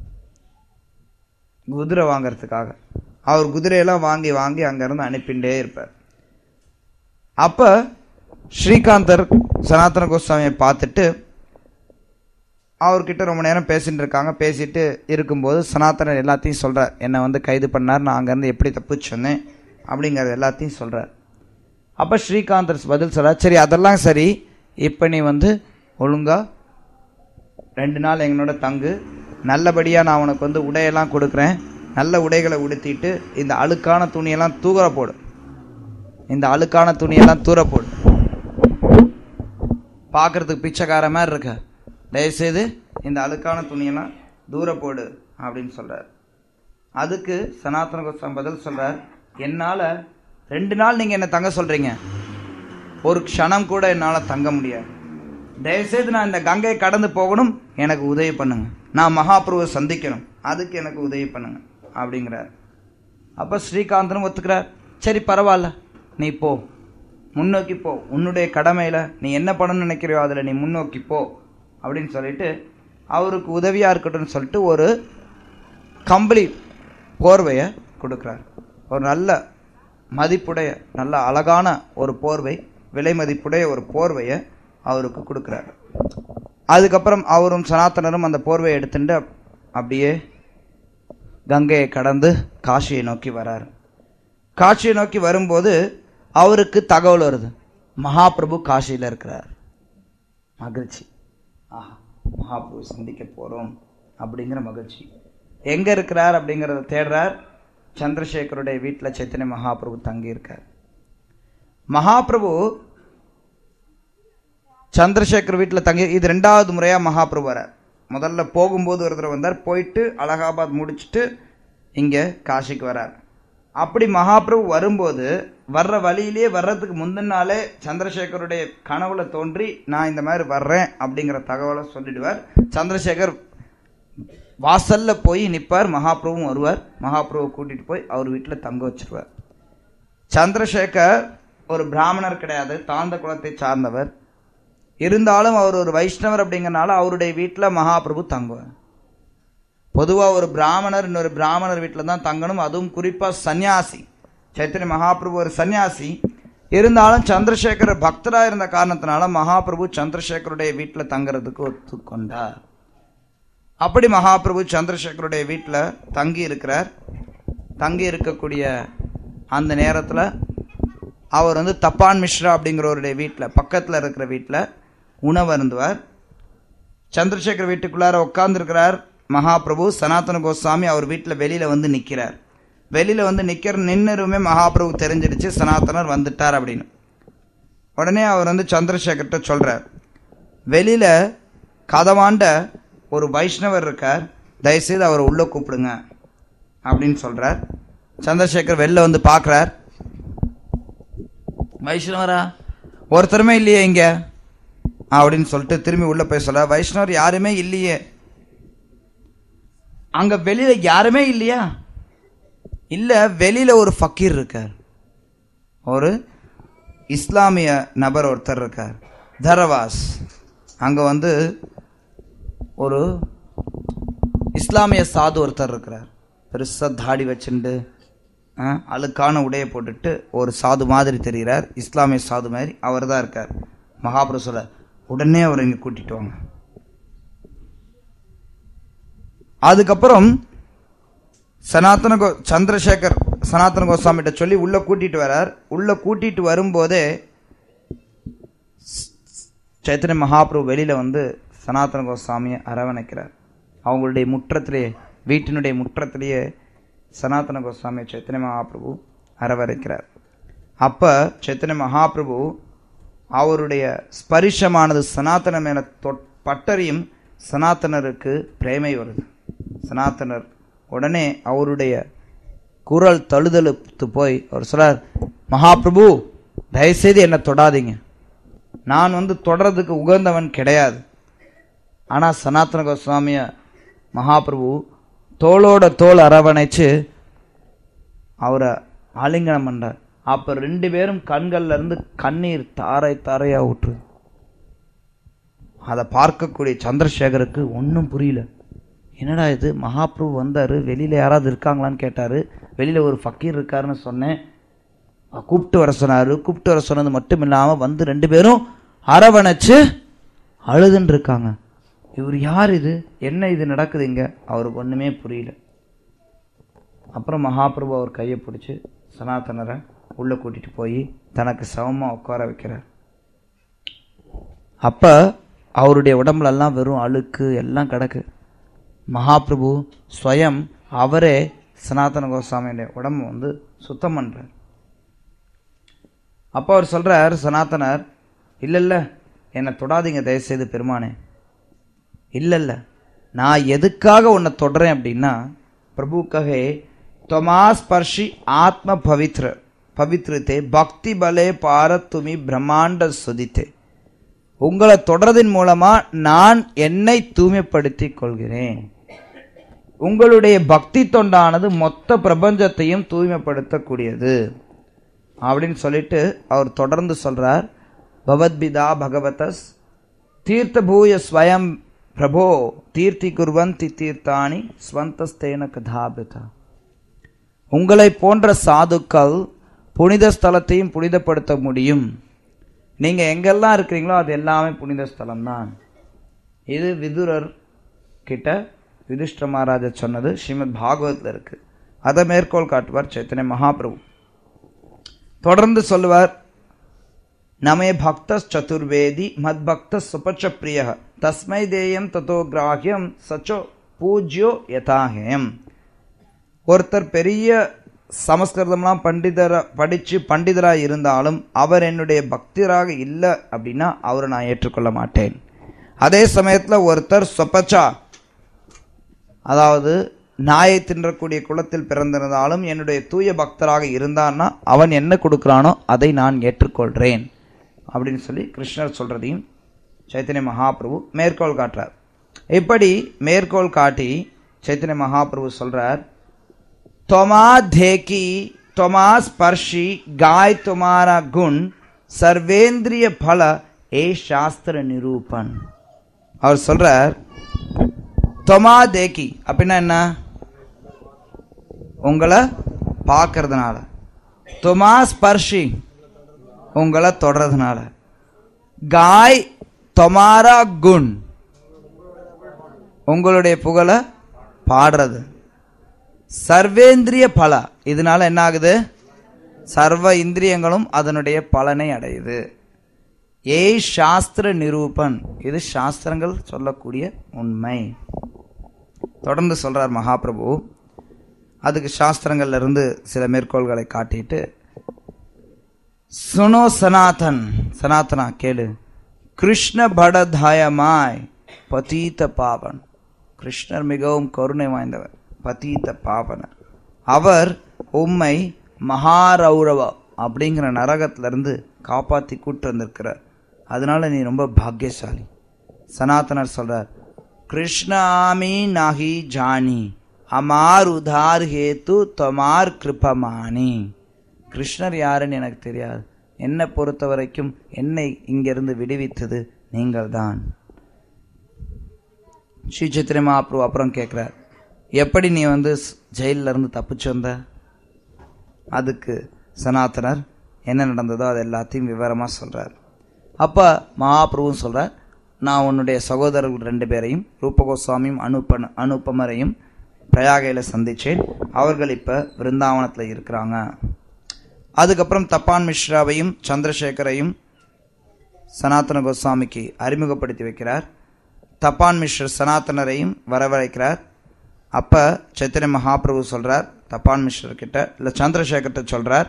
குதிரை வாங்கறதுக்காக அவர் குதிரையெல்லாம் வாங்கி வாங்கி அங்கேருந்து அனுப்பிண்டே இருப்பார் அப்போ ஸ்ரீகாந்தர் சனாதன கோஸ்வாமியை பார்த்துட்டு அவர்கிட்ட ரொம்ப நேரம் பேசிட்டு இருக்காங்க பேசிட்டு இருக்கும்போது சனாதனர் எல்லாத்தையும் சொல்கிறார் என்னை வந்து கைது பண்ணார் நான் அங்கேருந்து எப்படி தப்பிச்சு வந்தேன் அப்படிங்கிறது எல்லாத்தையும் சொல்கிறார் அப்போ ஸ்ரீகாந்தர் பதில் சொல்கிறார் சரி அதெல்லாம் சரி இப்போ நீ வந்து ஒழுங்கா ரெண்டு நாள் எங்களோட தங்கு நல்லபடியாக நான் உனக்கு வந்து உடையெல்லாம் கொடுக்குறேன் நல்ல உடைகளை உடுத்திட்டு இந்த அழுக்கான துணியெல்லாம் தூர போடு இந்த அழுக்கான துணியெல்லாம் தூர போடு பார்க்கறதுக்கு பிச்சைக்கார மாதிரி இருக்க தயவுசெய்து இந்த அழுக்கான துணியெல்லாம் தூர போடு அப்படின்னு சொல்றார் அதுக்கு சனாதன கோஸ்வாமி பதில் சொல்றார் என்னால் ரெண்டு நாள் நீங்கள் என்ன தங்க சொல்றீங்க ஒரு க்ஷணம் கூட என்னால் தங்க முடியாது தயவுசெய்து நான் இந்த கங்கையை கடந்து போகணும் எனக்கு உதவி பண்ணுங்க நான் மகாபிரபுவை சந்திக்கணும் அதுக்கு எனக்கு உதவி பண்ணுங்க அப்படிங்கிறார் அப்போ ஸ்ரீகாந்தனும் ஒத்துக்கிறார் சரி பரவாயில்ல நீ போ முன்னோக்கி போ உன்னுடைய கடமையில் நீ என்ன பண்ணணும்னு நினைக்கிறியோ அதில் நீ முன்னோக்கி போ அப்படின்னு சொல்லிட்டு அவருக்கு உதவியாக இருக்கட்டும்னு சொல்லிட்டு ஒரு கம்பளி போர்வையை கொடுக்குறார் ஒரு நல்ல மதிப்புடைய நல்ல அழகான ஒரு போர்வை விலை மதிப்புடைய ஒரு போர்வையை அவருக்கு கொடுக்குறார் அதுக்கப்புறம் அவரும் சனாதனரும் அந்த போர்வையை எடுத்துட்டு அப்படியே கங்கையை கடந்து காசியை நோக்கி வரார் காசியை நோக்கி வரும்போது அவருக்கு தகவல் வருது மகாபிரபு காசியில் இருக்கிறார் மகிழ்ச்சி ஆஹா மகாபிரபு சந்திக்க போகிறோம் அப்படிங்கிற மகிழ்ச்சி எங்கே இருக்கிறார் அப்படிங்கிறத தேடுறார் சந்திரசேகருடைய வீட்டில் சைத்தன்ய மகாபிரபு தங்கி இருக்கார் மகாபிரபு சந்திரசேகர் வீட்டில் தங்கி இது ரெண்டாவது முறையாக மகாபிரபு வரார் முதல்ல போகும்போது ஒரு தடவை வந்தார் போயிட்டு அலகாபாத் முடிச்சுட்டு இங்கே காசிக்கு வரார் அப்படி மகாபிரபு வரும்போது வர்ற வழியிலேயே வர்றதுக்கு முந்தின நாளே சந்திரசேகருடைய கனவுல தோன்றி நான் இந்த மாதிரி வர்றேன் அப்படிங்கிற தகவலை சொல்லிடுவார் சந்திரசேகர் வாசல்ல போய் நிற்பார் மகாபிரபுவும் வருவார் மகாபிரபு கூட்டிட்டு போய் அவர் வீட்டில் தங்க வச்சிருவார் சந்திரசேகர் ஒரு பிராமணர் கிடையாது தாழ்ந்த குலத்தை சார்ந்தவர் இருந்தாலும் அவர் ஒரு வைஷ்ணவர் அப்படிங்கறனால அவருடைய வீட்டில் மகாபிரபு தங்குவார் பொதுவாக ஒரு பிராமணர் இன்னொரு பிராமணர் வீட்டில் தான் தங்கணும் அதுவும் குறிப்பாக சன்னியாசி சைத்தன்ய மகாபிரபு ஒரு சன்னியாசி இருந்தாலும் சந்திரசேகர் பக்தராக இருந்த காரணத்தினால மகாபிரபு சந்திரசேகருடைய வீட்டில் தங்குறதுக்கு ஒத்துக்கொண்டார் அப்படி மகாபிரபு சந்திரசேகருடைய வீட்டில் தங்கி இருக்கிறார் தங்கி இருக்கக்கூடிய அந்த நேரத்தில் அவர் வந்து தப்பான் மிஸ்ரா அப்படிங்கிறவருடைய வீட்டில் பக்கத்தில் இருக்கிற வீட்டில் உணவு அருந்துவார் சந்திரசேகர் வீட்டுக்குள்ளார உட்கார்ந்துருக்கிறார் மகாபிரபு சனாதன கோஸ்வாமி அவர் வீட்டில் வெளியில் வந்து நிற்கிறார் வெளியில் வந்து நிற்கிற நின்னுருமே மகாபிரபு தெரிஞ்சிடுச்சு சனாதனர் வந்துட்டார் அப்படின்னு உடனே அவர் வந்து சந்திரசேகர்கிட்ட சொல்கிறார் வெளியில் கதவாண்ட ஒரு வைஷ்ணவர் இருக்கார் தயவுசெய்து அவரை உள்ளே கூப்பிடுங்க அப்படின்னு சொல்கிறார் சந்திரசேகர் வெளில வந்து பார்க்குறார் வைஷ்ணவரா ஒருத்தருமே இல்லையே இங்க அப்படின்னு சொல்லிட்டு திரும்பி உள்ள போய் சொல்ல வைஷ்ணவர் யாருமே இல்லையே அங்க வெளியில யாருமே இல்லையா இல்ல வெளியில ஒரு ஃபக்கீர் இருக்கார் ஒரு இஸ்லாமிய நபர் ஒருத்தர் இருக்கார் தரவாஸ் அங்கே வந்து ஒரு இஸ்லாமிய சாது ஒருத்தர் இருக்கிறார் பெருசாக தாடி வச்சுண்டு ஆ, அழுக்கான உடையை போட்டுட்டு ஒரு சாது மாதிரி தெரிகிறார் இஸ்லாமிய சாது மாதிரி அவர் தான் இருக்கார் மகாபுரு சொல்ல உடனே அவர் இங்கே கூட்டிட்டு வாங்க அதுக்கப்புறம் சனாதன கோ சந்திரசேகர் சனாதன கோஸ்வாமிகிட்ட சொல்லி உள்ள கூட்டிட்டு வரார் உள்ள கூட்டிட்டு வரும்போதே சைத்தன்ய மகாபிரபு வெளியில வந்து சனாதன கோஸ்வாமியை அரவணைக்கிறார் அவங்களுடைய முற்றத்திலேயே வீட்டினுடைய முற்றத்திலேயே சனாதன கோஸ்வாமி சைத்தன்ய மகாபிரபு அரவணைக்கிறார் அப்ப சைத்தன்ய மகாபிரபு அவருடைய ஸ்பரிசமானது சனாதன மேல தொட்- பட்டறியும் சனாதனருக்கு பிரேமை வருது சனாதனர் உடனே அவருடைய குரல் தழுதழுத்து போய் அவர் சொல்றார் மகாபிரபு தயவுசெய்து என்னை தொடாதீங்க நான் வந்து தொடர்றதுக்கு உகந்தவன் கிடையாது ஆனா சனாதன கோஸ்வாமிய மகாபிரபு தோளோட தோள் அரவணைச்சு அவரை ஆலிங்கனம் பண்றார் அப்ப ரெண்டு பேரும் கண்கள்ல இருந்து கண்ணீர் தாரை தாரையா ஊற்று அதை பார்க்கக்கூடிய சந்திரசேகருக்கு ஒன்றும் புரியல என்னடா இது மகாபிரபு வந்தாரு வெளியில யாராவது இருக்காங்களான்னு கேட்டாரு வெளியில ஒரு ஃபக்கீர் இருக்காருன்னு சொன்னேன் அஹ் கூப்பிட்டு வர சொன்னாரு கூப்பிட்டு வர சொன்னது மட்டும் இல்லாம வந்து ரெண்டு பேரும் அரவணைச்சு அழுதுன்னு இருக்காங்க இவர் யார் இது என்ன இது நடக்குது இங்க அவருக்கு ஒண்ணுமே புரியல அப்புறம் மகாபிரபு அவர் கையை பிடிச்சி சனாதனரை உள்ள கூட்டிட்டு போய் தனக்கு சமமா உட்கார வைக்கிறார் அப்ப அவருடைய உடம்புல எல்லாம் வெறும் அழுக்கு எல்லாம் கிடக்கு மகாபிரபு ஸ்வயம் அவரே சனாதன கோஸ்வாமியுடைய உடம்பு வந்து சுத்தம் பண்றார் அப்போ அவர் சொல்றார் சனாதனர் இல்ல இல்ல என்னை தொடாதீங்க தயவுசெய்து பெருமானே இல்ல இல்ல நான் எதுக்காக உன்னை தொடறேன் அப்படின்னா பிரபுக்காக தொமாஸ்பர்ஷி ஆத்ம பவித்ர பவித்ரத்தே பக்தி பலே பாரத்துமி பிரம்மாண்ட சுதித்தே உங்களை தொடர்றதின் மூலமா நான் என்னை தூய்மைப்படுத்திக் கொள்கிறேன் உங்களுடைய பக்தி தொண்டானது மொத்த பிரபஞ்சத்தையும் தூய்மைப்படுத்தக்கூடியது அப்படின்னு சொல்லிட்டு அவர் தொடர்ந்து சொல்றார் பவத்பிதா பகவதஸ் தீர்த்த பூய ஸ்வயம் பிரபோ தீர்த்தி குர்வந்தி தீர்த்தானி ஸ்வந்தஸ்தேன கதாபிதா உங்களை போன்ற சாதுக்கள் புனித ஸ்தலத்தையும் புனிதப்படுத்த முடியும் நீங்க எங்கெல்லாம் இருக்கிறீங்களோ அது எல்லாமே புனித ஸ்தலம்தான் இது விதுரர் கிட்ட யுதிஷ்ட மகாராஜா சொன்னது ஸ்ரீமத் பாகவத்ல இருக்கு அதை மேற்கோள் காட்டுவார் சைத்தன்ய மகாபிரபு தொடர்ந்து சொல்லுவார் நமே பக்த சதுர்வேதி மத் பக்த சுபச்ச பிரிய தஸ்மை தேயம் ததோ கிராஹ்யம் சச்சோ பூஜ்யோ யதாஹயம் ஒருத்தர் பெரிய சமஸ்கிருதம்லாம் பண்டிதரா படிச்சு பண்டிதரா இருந்தாலும் அவர் என்னுடைய பக்தராக இல்லை அப்படின்னா அவரை நான் ஏற்றுக்கொள்ள மாட்டேன் அதே சமயத்துல ஒருத்தர் சொப்பச்சா அதாவது நாயை தின்றக்கூடிய குலத்தில் பிறந்திருந்தாலும் என்னுடைய தூய பக்தராக இருந்தான்னா அவன் என்ன கொடுக்கிறானோ அதை நான் ஏற்றுக்கொள்றேன் அப்படின்னு சொல்லி கிருஷ்ணர் சொல்றதையும் சைத்தன்ய மகாபிரபு மேற்கோள் காட்டுறார் இப்படி மேற்கோள் காட்டி சைத்தன்ய மகாபிரபு சொல்றார் त्वमा धेकी त्वमा स्पर्शी गाय तुम्हारा गुण சர்வேந்திரிய பல ஏ சாஸ்திர நிரூபன் அவர் சொல்றார் தொமா தேக்கி அப்படின்னா என்ன உங்களை பார்க்கறதுனால தொமா ஸ்பர்ஷி உங்களை தொடறதுனால காய் தொமாரா குண் உங்களுடைய புகழை பாடுறது சர்வேந்திரிய பல இதனால என்ன ஆகுது சர்வ இந்திரியங்களும் அதனுடைய பலனை அடையுது ஏய் சாஸ்திர நிரூபன் இது சாஸ்திரங்கள் சொல்லக்கூடிய உண்மை தொடர்ந்து சொல்றார் மகாபிரபு அதுக்கு சாஸ்திரங்கள்ல இருந்து சில மேற்கோள்களை காட்டிட்டு சுனோ சனாதன் சனாதனா கேளு கிருஷ்ண படதாயமாய் பதீத பாவன் கிருஷ்ணர் மிகவும் கருணை வாய்ந்தவர் பதீத பாவனர் அவர் உம்மை மகாரௌரவ அப்படிங்கிற நரகத்திலிருந்து காப்பாத்தி கூட்டு வந்திருக்கிறார் அதனால நீ ரொம்ப பாக்கியசாலி சனாதனர் சொல்றார் கிருஷ்ணாமி நாகி ஜானி அமார் உதார் ஹேத்து தொமார் கிருபமானி கிருஷ்ணர் யாருன்னு எனக்கு தெரியாது என்னை பொறுத்த வரைக்கும் என்னை இங்கிருந்து விடுவித்தது நீங்கள்தான் ஸ்ரீ சைத்தன்ய மகாபிரபு அப்புறம் கேட்குறார் எப்படி நீ வந்து ஸ்- ஜெயில்ல இருந்து தப்பிச்சு வந்த அதுக்கு சனாதனர் என்ன நடந்ததோ அது எல்லாத்தையும் விவரமாக சொல்கிறார் அப்போ மகாபிரபுவும் சொல்கிறார் நான் உன்னுடைய சகோதரர்கள் ரெண்டு பேரையும் ரூபகோஸ்வாமியும் அனுப்ப அனுப்பமரையும் பிரயாகையில் சந்திச்சேன் அவர்கள் இப்போ விருந்தாவனத்தில் இருக்கிறாங்க அதுக்கப்புறம் தப்பான் மிஸ்ராவையும் சந்திரசேகரையும் சனாதன கோஸ்வாமிக்கு அறிமுகப்படுத்தி வைக்கிறார் தப்பான் மிஸ்ரர் சனாதனரையும் வரவழைக்கிறார் அப்போ சைத்தன்ய மகாபிரபு சொல்கிறார் தப்பான் மிஸ்ரர் கிட்ட இல்லை சந்திரசேகர்கிட்ட சொல்கிறார்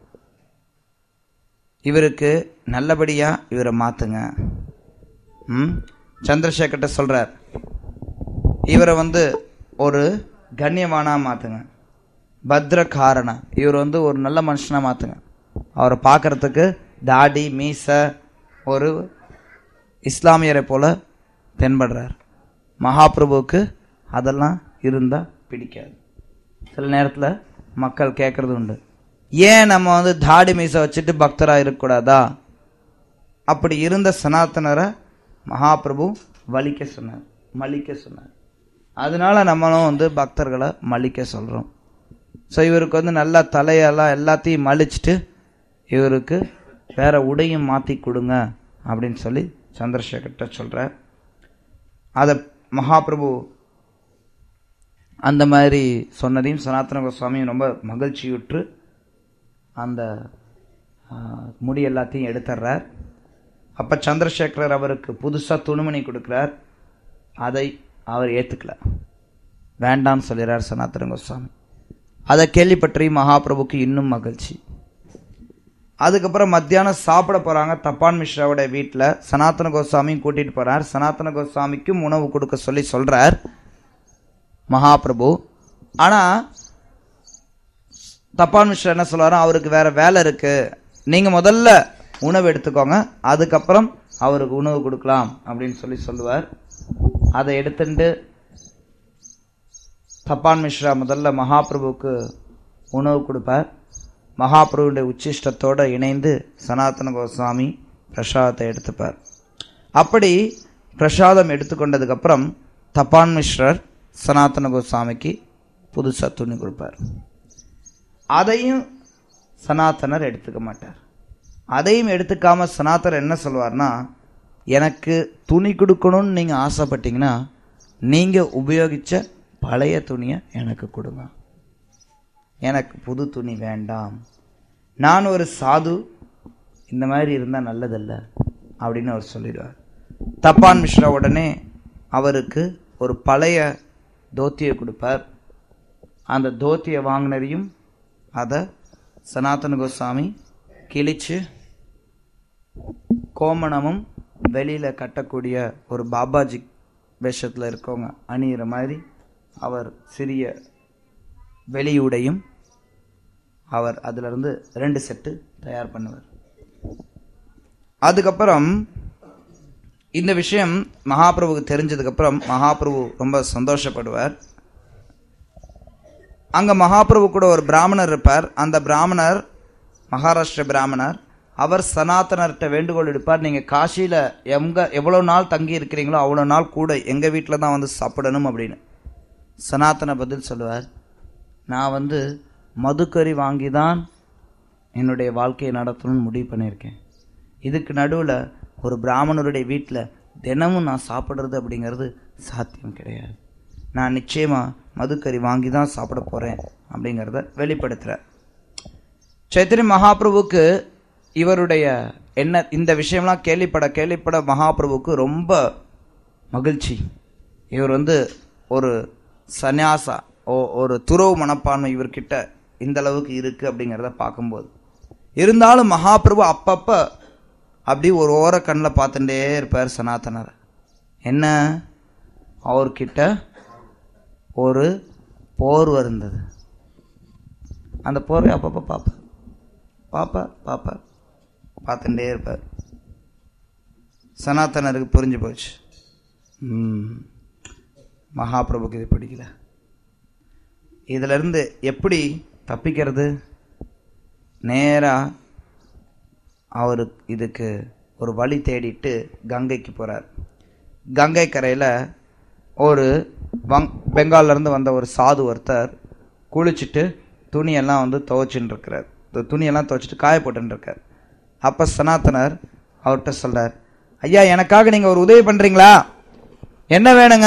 இவருக்கு நல்லபடியாக இவரை மாற்றுங்க ம் சந்திரசேகர்கிட்ட சொல்கிறார் இவரை வந்து ஒரு கண்ணியமானா மாற்றுங்க பத்ரகாரண இவர் வந்து ஒரு நல்ல மனுஷனாக மாற்றுங்க அவரை பார்க்கறதுக்கு தாடி மீசை ஒரு இஸ்லாமியரை போல தென்படுறார் மகாபிரபுவுக்கு அதெல்லாம் இருந்தால் பிடிக்காது சில நேரத்தில் மக்கள் கேட்குறது உண்டு ஏன் நம்ம வந்து தாடி மீசை வச்சுட்டு பக்தராக இருக்கக்கூடாதா அப்படி இருந்த சனாதனரை மகாபிரபு வலிக்க சொன்னார் மலிக்க சொன்னார் அதனால நம்மளும் வந்து பக்தர்களை மலிக்க சொல்கிறோம் ஸோ இவருக்கு வந்து நல்லா தலையெல்லாம் எல்லாத்தையும் மலிச்சிட்டு இவருக்கு வேற உடையும் மாற்றி கொடுங்க அப்படின்னு சொல்லி சந்திரசேகர்கிட்ட சொல்கிறார் அதை மகாபிரபு அந்த மாதிரி சொன்னதையும் சனாதன கோஸ்வாமியும் ரொம்ப மகிழ்ச்சியுற்று அந்த ஆ, முடி எல்லாத்தையும் எடுத்துடுறார் அப்போ சந்திரசேகரர் அவருக்கு புதுசாக துணிமணி கொடுக்குறார் அதை அவர் ஏற்றுக்கல வேண்டாம்னு சொல்லிடுறார் சனாதன கோஸ்வாமி அதை கேள்விப்பற்றி மகாபிரபுக்கு இன்னும் மகிழ்ச்சி அதுக்கப்புறம் மத்தியானம் சாப்பிட போகிறாங்க தப்பான் மிஸ்ராவோட வீட்டில் சனாதன கோஸ்வாமியும் கூட்டிகிட்டு போகிறார் சனாதன கோஸ்வாமிக்கும் உணவு கொடுக்க சொல்லி சொல்கிறார் மகாபிரபு ஆனால் தப்பான் மிஸ்ரா என்ன சொல்றாரு அவருக்கு வேற வேலை இருக்கு நீங்க முதல்ல உணவு எடுத்துக்கோங்க அதுக்கப்புறம் அவருக்கு உணவு கொடுக்கலாம் அப்படின்னு சொல்லி சொல்லுவார் அதை எடுத்துட்டு தப்பான் மிஸ்ரா முதல்ல மகாபிரபுவுக்கு உணவு கொடுப்பார் மகாபிரபுடைய உச்சிஷ்டத்தோடு இணைந்து சனாதன கோஸ்வாமி பிரசாதத்தை எடுத்துப்பார் அப்படி பிரசாதம் எடுத்துக்கொண்டதுக்கப்புறம் தப்பான் மிஸ்ரர் சனாதன கோஸ்வாமிக்கு புதுசாக துணி கொடுப்பார் அதையும் சனாதனர் எடுத்துக்க மாட்டார் அதையும் எடுத்துக்காம சனாதனர் என்ன சொல்வார்னா எனக்கு துணி கொடுக்கணும்னு நீங்கள் ஆசைப்பட்டீங்கன்னா நீங்கள் உபயோகித்த பழைய துணியை எனக்கு கொடுங்க எனக்கு புது துணி வேண்டாம் நான் ஒரு சாது இந்த மாதிரி இருந்தால் நல்லதல்ல அப்படின்னு அவர் சொல்லிடுவார் தப்பான் மிஸ்ரா உடனே அவருக்கு ஒரு பழைய தோத்தியை கொடுப்பார் அந்த தோத்தியை வாங்கினதையும் அதை சனாதன கோஸ்வாமி கிழிச்சு கோமணமும் வெளியில் கட்டக்கூடிய ஒரு பாபாஜி வேஷத்தில் இருக்கவங்க அணியிற மாதிரி அவர் சிறிய வெளியுடையும் அவர் அதிலிருந்து ரெண்டு செட்டு தயார் பண்ணுவார் அதுக்கப்புறம் இந்த விஷயம் மகாபிரபுக்கு தெரிஞ்சதுக்கப்புறம் மகாபிரபு ரொம்ப சந்தோஷப்படுவார் அங்கே மகாபிரபு கூட ஒரு பிராமணர் இருப்பார் அந்த பிராமணர் மகாராஷ்டிர பிராமணர் அவர் சனாதனர்கிட்ட வேண்டுகோள் எடுப்பார் நீங்கள் காசியில் எங்க எவ்வளோ நாள் தங்கி இருக்கிறீங்களோ அவ்வளோ நாள் கூட எங்கள் வீட்டில் தான் வந்து சாப்பிடணும் அப்படின்னு சனாதன பதில் சொல்லுவார் நான் வந்து மதுக்கறி வாங்கி தான் என்னுடைய வாழ்க்கையை நடத்தணும்னு முடிவு பண்ணியிருக்கேன் இதுக்கு நடுவில் ஒரு பிராமணருடைய வீட்டில் தினமும் நான் சாப்பிட்றது அப்படிங்கிறது சாத்தியம் கிடையாது நான் நிச்சயமாக மதுக்கறி வாங்கி தான் சாப்பிட போகிறேன் அப்படிங்கிறத வெளிப்படுத்துகிறார் சைத்தன்ய மகாபிரபுக்கு இவருடைய என்ன இந்த விஷயம்லாம் கேள்விப்பட கேள்விப்பட மகாபிரபுக்கு ரொம்ப மகிழ்ச்சி இவர் வந்து ஒரு சந்நியாசா ஓ ஒரு துறவு மனப்பான்மை இவர்கிட்ட இந்த அளவுக்கு இருக்கு அப்படிங்கிறத பார்க்கும்போது இருந்தாலும் மகாபிரபு அப்பப்போ அப்படி ஒரு ஓர கண்ணில் பார்த்துட்டே இருப்பார் சனாதனர் என்ன அவர்கிட்ட ஒரு போர்வை இருந்தது அந்த போர்வை அப்பப்போ பார்ப்பார் பார்ப்பார் பார்ப்பார் பார்த்துட்டே இருப்பார் சனாதனருக்கு புரிஞ்சு போச்சு ம், மகாபிரபுக்கு இது பிடிக்கல இதிலிருந்து எப்படி தப்பிக்கிறது நேராக அவர் இதுக்கு ஒரு வழி தேடிட்டு கங்கைக்கு போகிறார் கங்கை கரையில் ஒரு வங் பெங்கால்ல இருந்து வந்த ஒரு சாது ஒருத்தர் குளிச்சுட்டு துணியெல்லாம் வந்து துவைச்சுட்டு இருக்கிறார் இந்த துணியெல்லாம் துவைச்சிட்டு காய போட்டுன்னு இருக்கார் அப்போ சனாத்தனர் அவர்கிட்ட சொல்றார் ஐயா எனக்காக நீங்கள் ஒரு உதவி பண்ணுறீங்களா என்ன வேணுங்க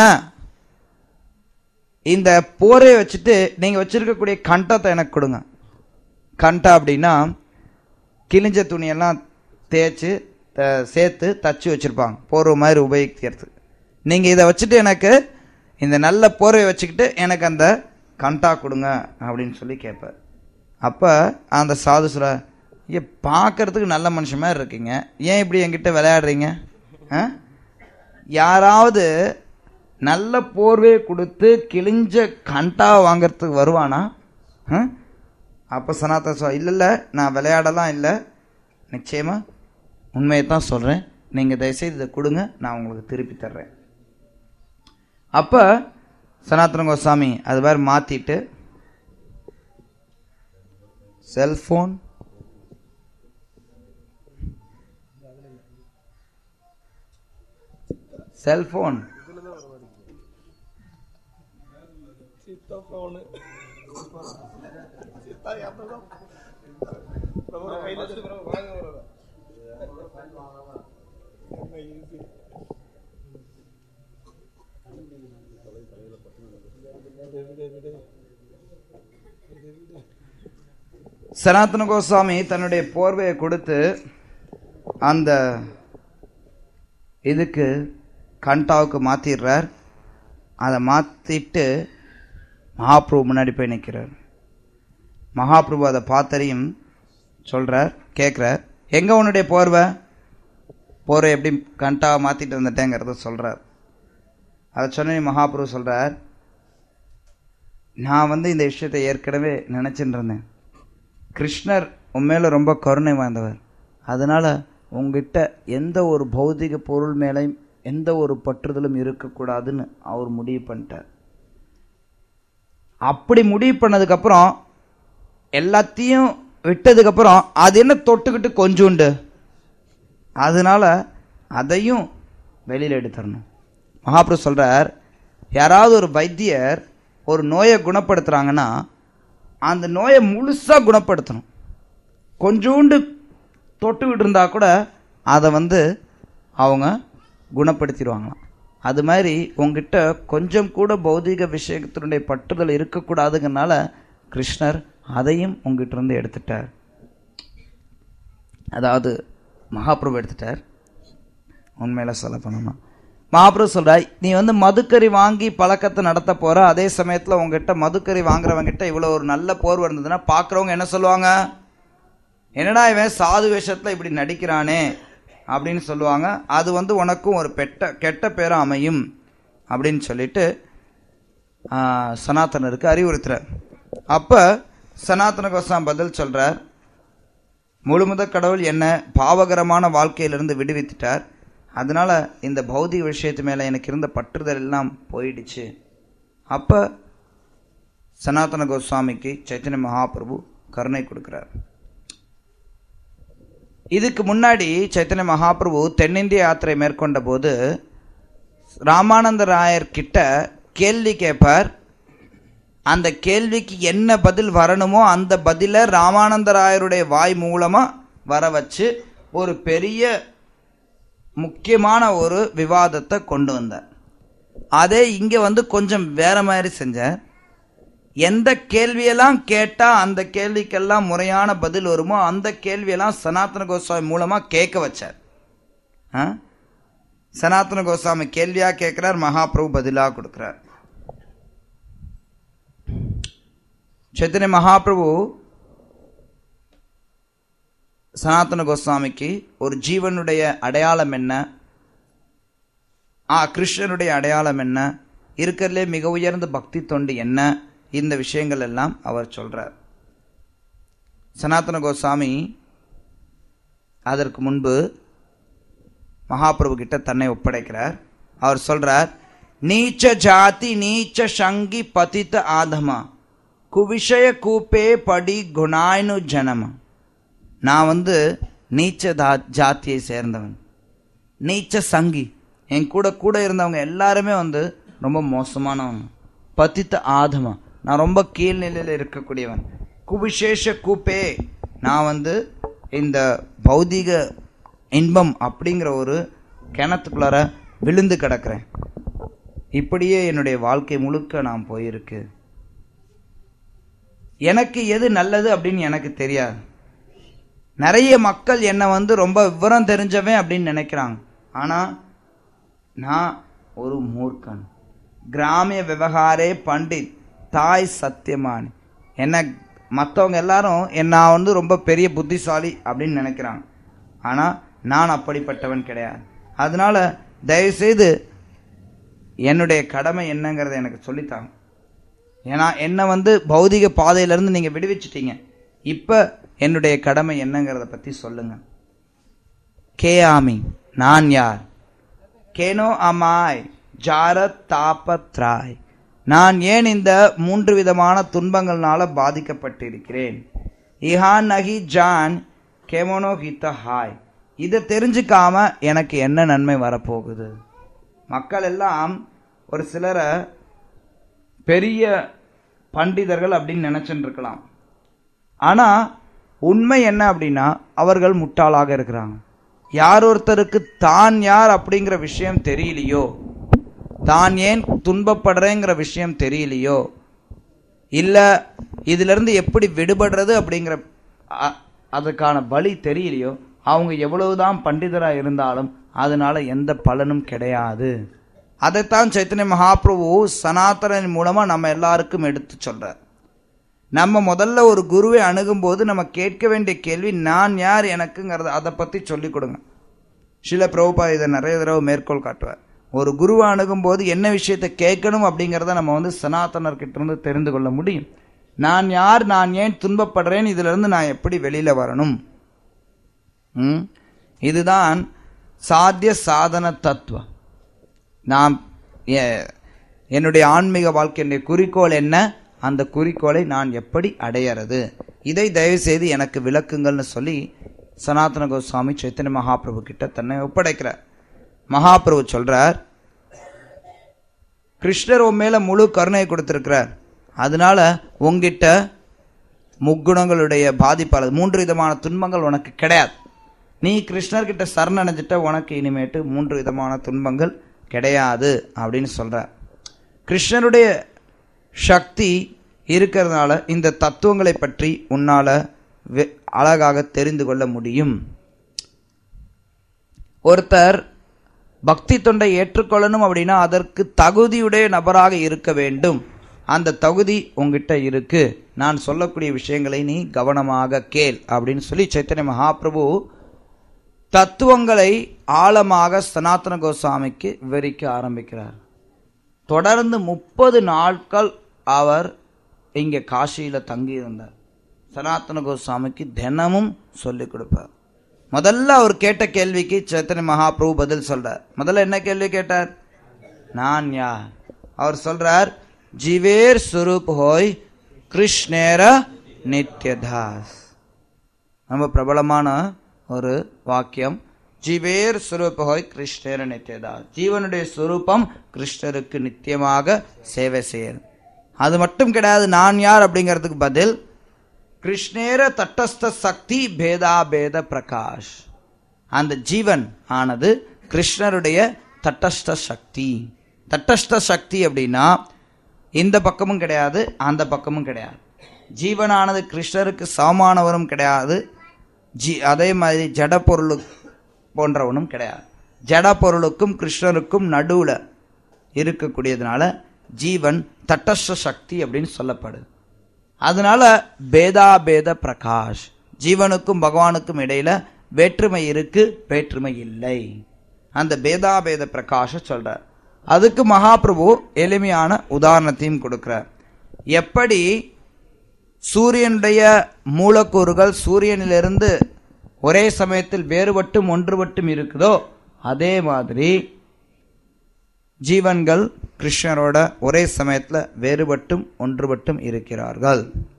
இந்த போரையை வச்சுட்டு நீங்கள் வச்சிருக்கக்கூடிய கண்டத்தை எனக்கு கொடுங்க கண்டா அப்படின்னா கிழிஞ்ச துணியெல்லாம் தேய்ச்சி த- சேர்த்து தச்சு வச்சுருப்பாங்க போர்வை மாதிரி உபயோகிக்கிறது நீங்கள் இதை வச்சுட்டு எனக்கு இந்த நல்ல போர்வையை வச்சுக்கிட்டு எனக்கு அந்த கண்டா கொடுங்க அப்படின்னு சொல்லி கேட்பார் அப்போ அந்த சாது சொல்ற ஐயா பார்க்கறதுக்கு நல்ல மனுஷன் மாதிரி இருக்கீங்க ஏன் இப்படி என்கிட்ட விளையாடுறீங்க ஆ? யாராவது நல்ல போர்வையை கொடுத்து கிழிஞ்ச கண்டா வாங்குறதுக்கு வருவானா ஆ? அப்போ சனாதன சொல் இல்லை இல்லை நான் விளையாடலாம் இல்லை நிச்சயமா உண்மையை தான் சொல்கிறேன் நீங்கள் தயவுசெய்து இதை கொடுங்க நான் உங்களுக்கு திருப்பி தர்றேன் அப்போ சனாதன கோசாமி அது மாதிரி மாற்றிட்டு செல்ஃபோன் செல்ஃபோன் சனாதன கோஸ்வாமி தன்னுடைய போர்வையை கொடுத்து அந்த இதுக்கு கண்டாவுக்கு மாத்திடுறார் அதை மாத்திட்டு மகாபிரபு முன்னாடி போய் நிற்கிறார் மகாபிரபு அதை பார்த்தறியும் சொல்றார் கேட்குறார் எங்க உன்னுடைய போர்வை போர்வை எப்படி கண்டாவை மாத்திட்டு வந்துட்டேங்கிறத சொல்றார் அதை சொன்ன மகாபிரபு சொல்றார் நான் வந்து இந்த விஷயத்தை ஏற்கனவே நினைச்சிட்டு இருந்தேன் கிருஷ்ணர் உன் மேல ரொம்ப கருணை வாய்ந்தவர் அதனால உங்ககிட்ட எந்த ஒரு பௌதிக பொருள் மேலேயும் எந்த ஒரு பற்றுதலும் இருக்கக்கூடாதுன்னு அவர் முடிவு பண்ணிட்டார் அப்படி முடிவு பண்ணதுக்கப்புறம் எல்லாத்தையும் விட்டதுக்கப்புறம் அது என்ன தொட்டுக்கிட்டு கொஞ்சோண்டு அதனால அதையும் வெளியில் எடுத்துடணும் மகாபிரபு சொல்றார் யாராவது ஒரு வைத்தியர் ஒரு நோயை குணப்படுத்துறாங்கன்னா அந்த நோயை முழுசா குணப்படுத்தணும் கொஞ்சோண்டு தொட்டுக்கிட்டு இருந்தா கூட அதை வந்து அவங்க குணப்படுத்திடுவாங்களாம் அது மாதிரி உங்ககிட்ட கொஞ்சம் கூட பௌதிக விஷயத்தினுடைய பற்றுதல் இருக்கக்கூடாதுங்கனால கிருஷ்ணர் அதையும் உங்ககிட்ட இருந்து எடுத்துட்டார் அதாவது மகாபிரபு எடுத்துட்டார் உண்மையில சொல்ல போனோம்னா மகாபிரபு சொல்றாய் நீ வந்து மதுக்கறி வாங்கி பழக்கத்தை நடத்த போற அதே சமயத்துல உங்ககிட்ட மதுக்கறி வாங்குறவங்கிட்ட இவ்வளவு ஒரு நல்ல போர்வை இருந்ததுன்னா பாக்குறவங்க என்ன சொல்லுவாங்க என்னடா இவன் சாது வேஷத்துல இப்படி நடிக்கிறானே அப்படின்னு சொல்லுவாங்க அது வந்து உனக்கும் ஒரு பெட்ட கெட்ட பேரா அமையும் அப்படின்னு சொல்லிட்டு ஆ, சனாதனருக்கு அறிவுறுத்துறார் அப்ப சனாதன கோசாம் பதில் சொல்றார் முழுமுத கடவுள் என்ன பாவகரமான வாழ்க்கையிலிருந்து விடுவித்துட்டார் அதனால இந்த பௌதிக விஷயத்து மேல எனக்கு இருந்த பற்றுதல் எல்லாம் போயிடுச்சு அப்ப சனாதன கோஸ்வாமிக்கு சைத்தன்ய மகாபிரபு கருணை கொடுக்கிறார் இதுக்கு முன்னாடி சைத்தன்ய மகாபிரபு தென்னிந்திய யாத்திரை மேற்கொண்ட போது ராமானந்த ராயர் கிட்ட கேள்வி கேட்பார் அந்த கேள்விக்கு என்ன பதில் வரணுமோ அந்த பதிலை ராமானந்த ராயருடைய வாய் மூலமா வர வச்சு ஒரு பெரிய முக்கியமான ஒரு விவாதத்தை கொண்டு வந்தார் அதே இங்க வந்து கொஞ்சம் வேற மாதிரி செஞ்சார் எந்த கேள்வியெல்லாம் கேட்டா அந்த கேள்விக்கெல்லாம் முறையான பதில் வருமோ அந்த கேள்வியெல்லாம் சனாதன கோஸ்வாமி மூலமா கேட்க வச்சார் ஆ? சனாதன கோஸ்வாமி கேள்வியா கேட்கிறார் மகாபிரபு பதிலா கொடுக்கிறார் சைத்தன்ய மகாபிரபு சனாதன கோஸ்வாமிக்கு ஒரு ஜீவனுடைய அடையாளம் என்ன ஆ கிருஷ்ணனுடைய அடையாளம் என்ன இருக்கிறதுலே மிக உயர்ந்த பக்தி தொண்டு என்ன இந்த விஷயங்கள் எல்லாம் அவர் சொல்றார் சனாதன கோஸ்வாமி அதற்கு முன்பு மகாபிரபு கிட்ட தன்னை ஒப்படைக்கிறார் அவர் சொல்றார் நீச்ச ஜாதி நீச்ச சங்கி பதித்த ஆதமா குவிஷய கூப்பே படி குணாய்னு ஜனம நான் வந்து நீச்ச தா- ஜாத்தியை சேர்ந்தவன் நீச்ச சங்கி என் கூட கூட இருந்தவங்க எல்லாருமே வந்து ரொம்ப மோசமானவன் பத்தித்த ஆதமா நான் ரொம்ப கீழ்நிலையில் இருக்கக்கூடியவன் குவிசேஷ கூப்பே நான் வந்து இந்த பௌதிக இன்பம் அப்படிங்கிற ஒரு கிணத்துக்குள்ளார விழுந்து கிடக்கிறேன் இப்படியே என்னுடைய வாழ்க்கை முழுக்க நான் போயிருக்கு எனக்கு எது நல்லது அப்படின்னு எனக்கு தெரியாது நிறைய மக்கள் என்னை வந்து ரொம்ப விவரம் தெரிஞ்சவன் அப்படின்னு நினைக்கிறாங்க ஆனால் நான் ஒரு மூர்க்கன் கிராமிய விவகாரே பண்டித் தாய் சத்தியமானி என்ன மற்றவங்க எல்லாரும் என்ன வந்து ரொம்ப பெரிய புத்திசாலி அப்படின்னு நினைக்கிறாங்க ஆனால் நான் அப்படிப்பட்டவன் கிடையாது அதனால தயவுசெய்து என்னுடைய கடமை என்னங்கிறத எனக்கு சொல்லித்தாங்க ஏன்னா என்னை வந்து பௌதிக பாதையிலேருந்து நீங்கள் விடுவிச்சிட்டீங்க இப்போ என்னுடைய கடமை என்னங்கிறத பற்றி சொல்லுங்க கே ஆமி நான் யார் கேனோ அமாய் ஜாரத் தாபத்ராய் நான் ஏன் இந்த மூன்று விதமான துன்பங்கள்னால பாதிக்கப்பட்டிருக்கிறேன் இஹான் நகி ஜான் கேமோனோ ஹித்த ஹாய் இதை தெரிஞ்சுக்காம எனக்கு என்ன நன்மை வரப்போகுது மக்கள் எல்லாம் ஒரு சிலரை பெரிய பண்டிதர்கள் அப்படின்னு நினைச்சுட்டு இருக்கலாம் ஆனா உண்மை என்ன அப்படின்னா அவர்கள் முட்டாளாக இருக்கிறாங்க யார் ஒருத்தருக்கு தான் யார் அப்படிங்கிற விஷயம் தெரியலையோ தான் ஏன் துன்பப்படுறேங்கிற விஷயம் தெரியலையோ இல்ல இதிலிருந்து எப்படி விடுபடுறது அப்படிங்கிற அ- அதுக்கான வழி தெரியலையோ அவங்க எவ்வளவுதான் பண்டிதரா இருந்தாலும் அதனால எந்த பலனும் கிடையாது அதைத்தான் சைத்தன்ய மகாபிரபு சனாதனின் மூலமா நம்ம எல்லாருக்கும் எடுத்து சொல்றார் நம்ம முதல்ல ஒரு குருவை அணுகும்போது நம்ம கேட்க வேண்டிய கேள்வி நான் யார் எனக்குங்கிறத அதை பத்தி சொல்லிக் கொடுங்க சில பிரபுபா இதை நிறைய தடவை மேற்கோள் காட்டுவார் ஒரு குருவை அணுகும்போது என்ன விஷயத்தை கேட்கணும் அப்படிங்கிறத நம்ம வந்து சனாதனர்கிட்ட இருந்து தெரிந்து கொள்ள முடியும் நான் யார் நான் ஏன் துன்பப்படுறேன் இதுல இருந்து நான் எப்படி வெளியில வரணும் ம்? இதுதான் சாத்திய சாதன தத்துவம் நாம் எ- என்னுடைய ஆன்மீக வாழ்க்கையினுடைய குறிக்கோள் என்ன அந்த குறிக்கோளை நான் எப்படி அடையறது இதை தயவு செய்து எனக்கு விளக்குங்கள்னு சொல்லி சனாதன கோஸ்வாமி சைத்தன்ய மகாபிரபு கிட்ட தன்னை ஒப்படைக்கிறார் மகாபிரபு சொல்றார் கிருஷ்ணர் உன் மேல முழு கருணை கொடுத்திருக்கிறார் அதனால உங்கிட்ட முக்குணங்களுடைய பாதிப்பாளர் மூன்று விதமான துன்பங்கள் உனக்கு கிடையாது நீ கிருஷ்ணர்கிட்ட சரணடைஞ்சிட்ட உனக்கு இனிமேட்டு மூன்று விதமான துன்பங்கள் கிடையாது அப்படின்னு சொல்ற கிருஷ்ணருடைய சக்தி இருக்கிறதுனால இந்த தத்துவங்களை பற்றி உன்னால வெ- அழகாக தெரிந்து கொள்ள முடியும் ஒருத்தர் பக்தி தொண்டை ஏற்றுக்கொள்ளணும் அப்படின்னா அதற்கு தகுதியுடைய நபராக இருக்க வேண்டும் அந்த தகுதி உங்ககிட்ட இருக்கு நான் சொல்லக்கூடிய விஷயங்களை நீ கவனமாக கேள் அப்படின்னு சொல்லி சைத்தன்ய மகாபிரபு தத்துவங்களை ஆழமாக சனாதன கோஸ்வாமிக்கு விவரிக்க ஆரம்பிக்கிறார் தொடர்ந்து முப்பது நாட்கள் அவர் இங்கே காசியில தங்கி இருந்தார் சனாதன கோஸ்வாமிக்கு தினமும் சொல்லிக் கொடுப்பார் முதல்ல அவர் கேட்ட கேள்விக்கு சைத்தன்ய மகாபிரபு பதில் சொல்றார் முதல்ல என்ன கேள்வி கேட்டார் நான் யார் அவர் சொல்றார் ஜீவேர் சுரூப் ஹோய் கிருஷ்ணேர நித்யதாஸ் ரொம்ப பிரபலமான ஒரு வாக்கியம் ஜீவேர் சுரூபஹோய் கிருஷ்ணர் நித்தியதா ஜீவனுடைய சுரூபம் கிருஷ்ணருக்கு நித்தியமாக சேவை செய்யறது அது மட்டும் கிடையாது நான் யார் அப்படிங்கிறதுக்கு பதில் கிருஷ்ணேர தட்டஸ்த சக்தி பேதா பேத பிரகாஷ் அந்த ஜீவன் ஆனது கிருஷ்ணருடைய தட்டஸ்த சக்தி தட்டஸ்த சக்தி அப்படின்னா இந்த பக்கமும் கிடையாது அந்த பக்கமும் கிடையாது ஜீவனானது கிருஷ்ணருக்கு சமமானவரும் கிடையாது ஜி அதே மாதிரி ஜட பொருளு போன்றவனும் கிடையாது ஜட பொருளுக்கும் கிருஷ்ணருக்கும் நடுவுல இருக்கக்கூடியதுனால ஜீவன் தட்டஸ்த சக்தி அப்படின்னு சொல்லப்படுது அதனால பேதாபேத பிரகாஷ் ஜீவனுக்கும் பகவானுக்கும் இடையில வேற்றுமை இருக்கு வேற்றுமை இல்லை அந்த பேதாபேத பிரகாஷ சொல்றார் அதுக்கு மகாபிரபு எளிமையான உதாரணத்தையும் கொடுக்கிறார் எப்படி சூரியனுடைய மூலக்கூறுகள் சூரியனிலிருந்து ஒரே சமயத்தில் வேறுபட்டும் ஒன்றுபட்டும் இருக்குதோ அதே மாதிரி ஜீவன்கள் கிருஷ்ணரோட ஒரே சமயத்துல வேறுபட்டும் ஒன்றுபட்டும் இருக்கிறார்கள்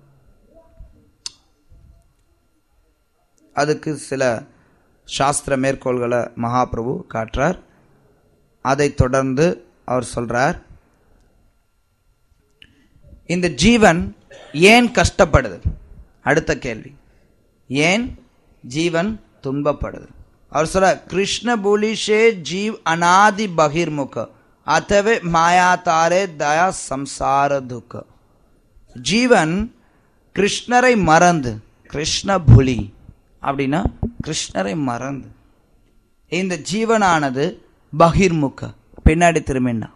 அதுக்கு சில சாஸ்திர மேற்கோள்களை மகாபிரபு காட்டுறார் அதைத் தொடர்ந்து அவர் சொல்றார் இந்த ஜீவன் ஏன் கஷ்டப்படுது அடுத்த கேள்வி ஏன் ஜீவன் துன்பப்படுது அவர் சொல்ற கிருஷ்ண புலிஷே ஜீவ் அநாதி பகிர்முக அத்தவே மாயா தாரே தயா சம்சார துக்க ஜீவன் கிருஷ்ணரை மறந்து கிருஷ்ண புலி அப்படின்னா கிருஷ்ணரை மறந்து இந்த ஜீவனானது பகிர்முக பின்னாடி திரும்பினா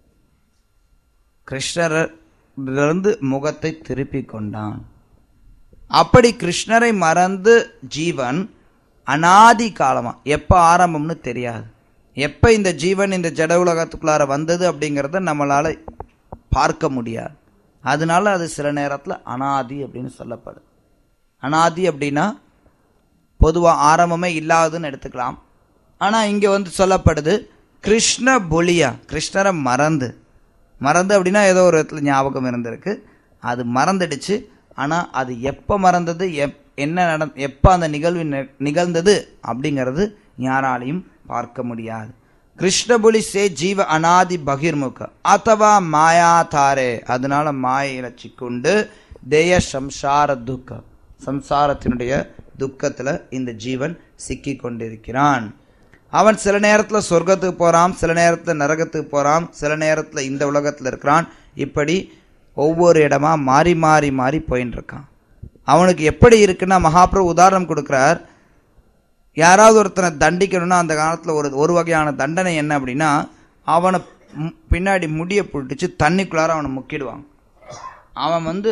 கிருஷ்ணரிலிருந்து முகத்தை திருப்பி கொண்டான் அப்படி கிருஷ்ணரை மறந்து ஜீவன் அனாதி காலமா எப்ப ஆரம்பம்னு தெரியாது எப்ப இந்த ஜீவன் இந்த ஜட உலகத்துக்குள்ளார வந்தது அப்படிங்கிறத நம்மளால பார்க்க முடியாது அதனால அது சில நேரத்துல அனாதி அப்படின்னு சொல்லப்படுது அனாதி அப்படின்னா பொதுவா ஆரம்பமே இல்லாததுன்னு எடுத்துக்கலாம் ஆனா இங்க வந்து சொல்லப்படுது கிருஷ்ண பொலியா கிருஷ்ணரை மறந்து மறந்து அப்படின்னா ஏதோ ஒரு இடத்துல ஞாபகம் இருந்திருக்கு அது மறந்துடுச்சு ஆனா அது எப்ப மறந்தது எப் என்ன நட எப்ப அந்த நிகழ்வு நி- நிகழ்ந்தது அப்படிங்கிறது யாராலையும் பார்க்க முடியாது கிருஷ்ணபுலி சே ஜீவ அனாதி பகிர்முக அத்தவா மாயா தாரே அதனால மாயையில சிக்குண்டு தேய சம்சார துக்க சம்சாரத்தினுடைய துக்கத்துல இந்த ஜீவன் சிக்கி கொண்டிருக்கிறான் அவன் சில நேரத்துல சொர்க்கத்துக்கு போறான் சில நேரத்துல நரகத்துக்கு போறான் சில நேரத்துல இந்த உலகத்துல இருக்கிறான் இப்படி ஒவ்வொரு இடமா மாறி மாறி மாறி போயின்னு இருக்கான் அவனுக்கு எப்படி இருக்குன்னா மகாபிரபு உதாரணம் கொடுக்கிறார் யாராவது ஒருத்தனை தண்டிக்கணும்னா அந்த காலத்துல ஒரு ஒரு வகையான தண்டனை என்ன அப்படின்னா அவனை ம்- பின்னாடி முடிய பிடிச்சி தண்ணிக்குள்ளார அவனை முக்கிடுவாங்க அவன் வந்து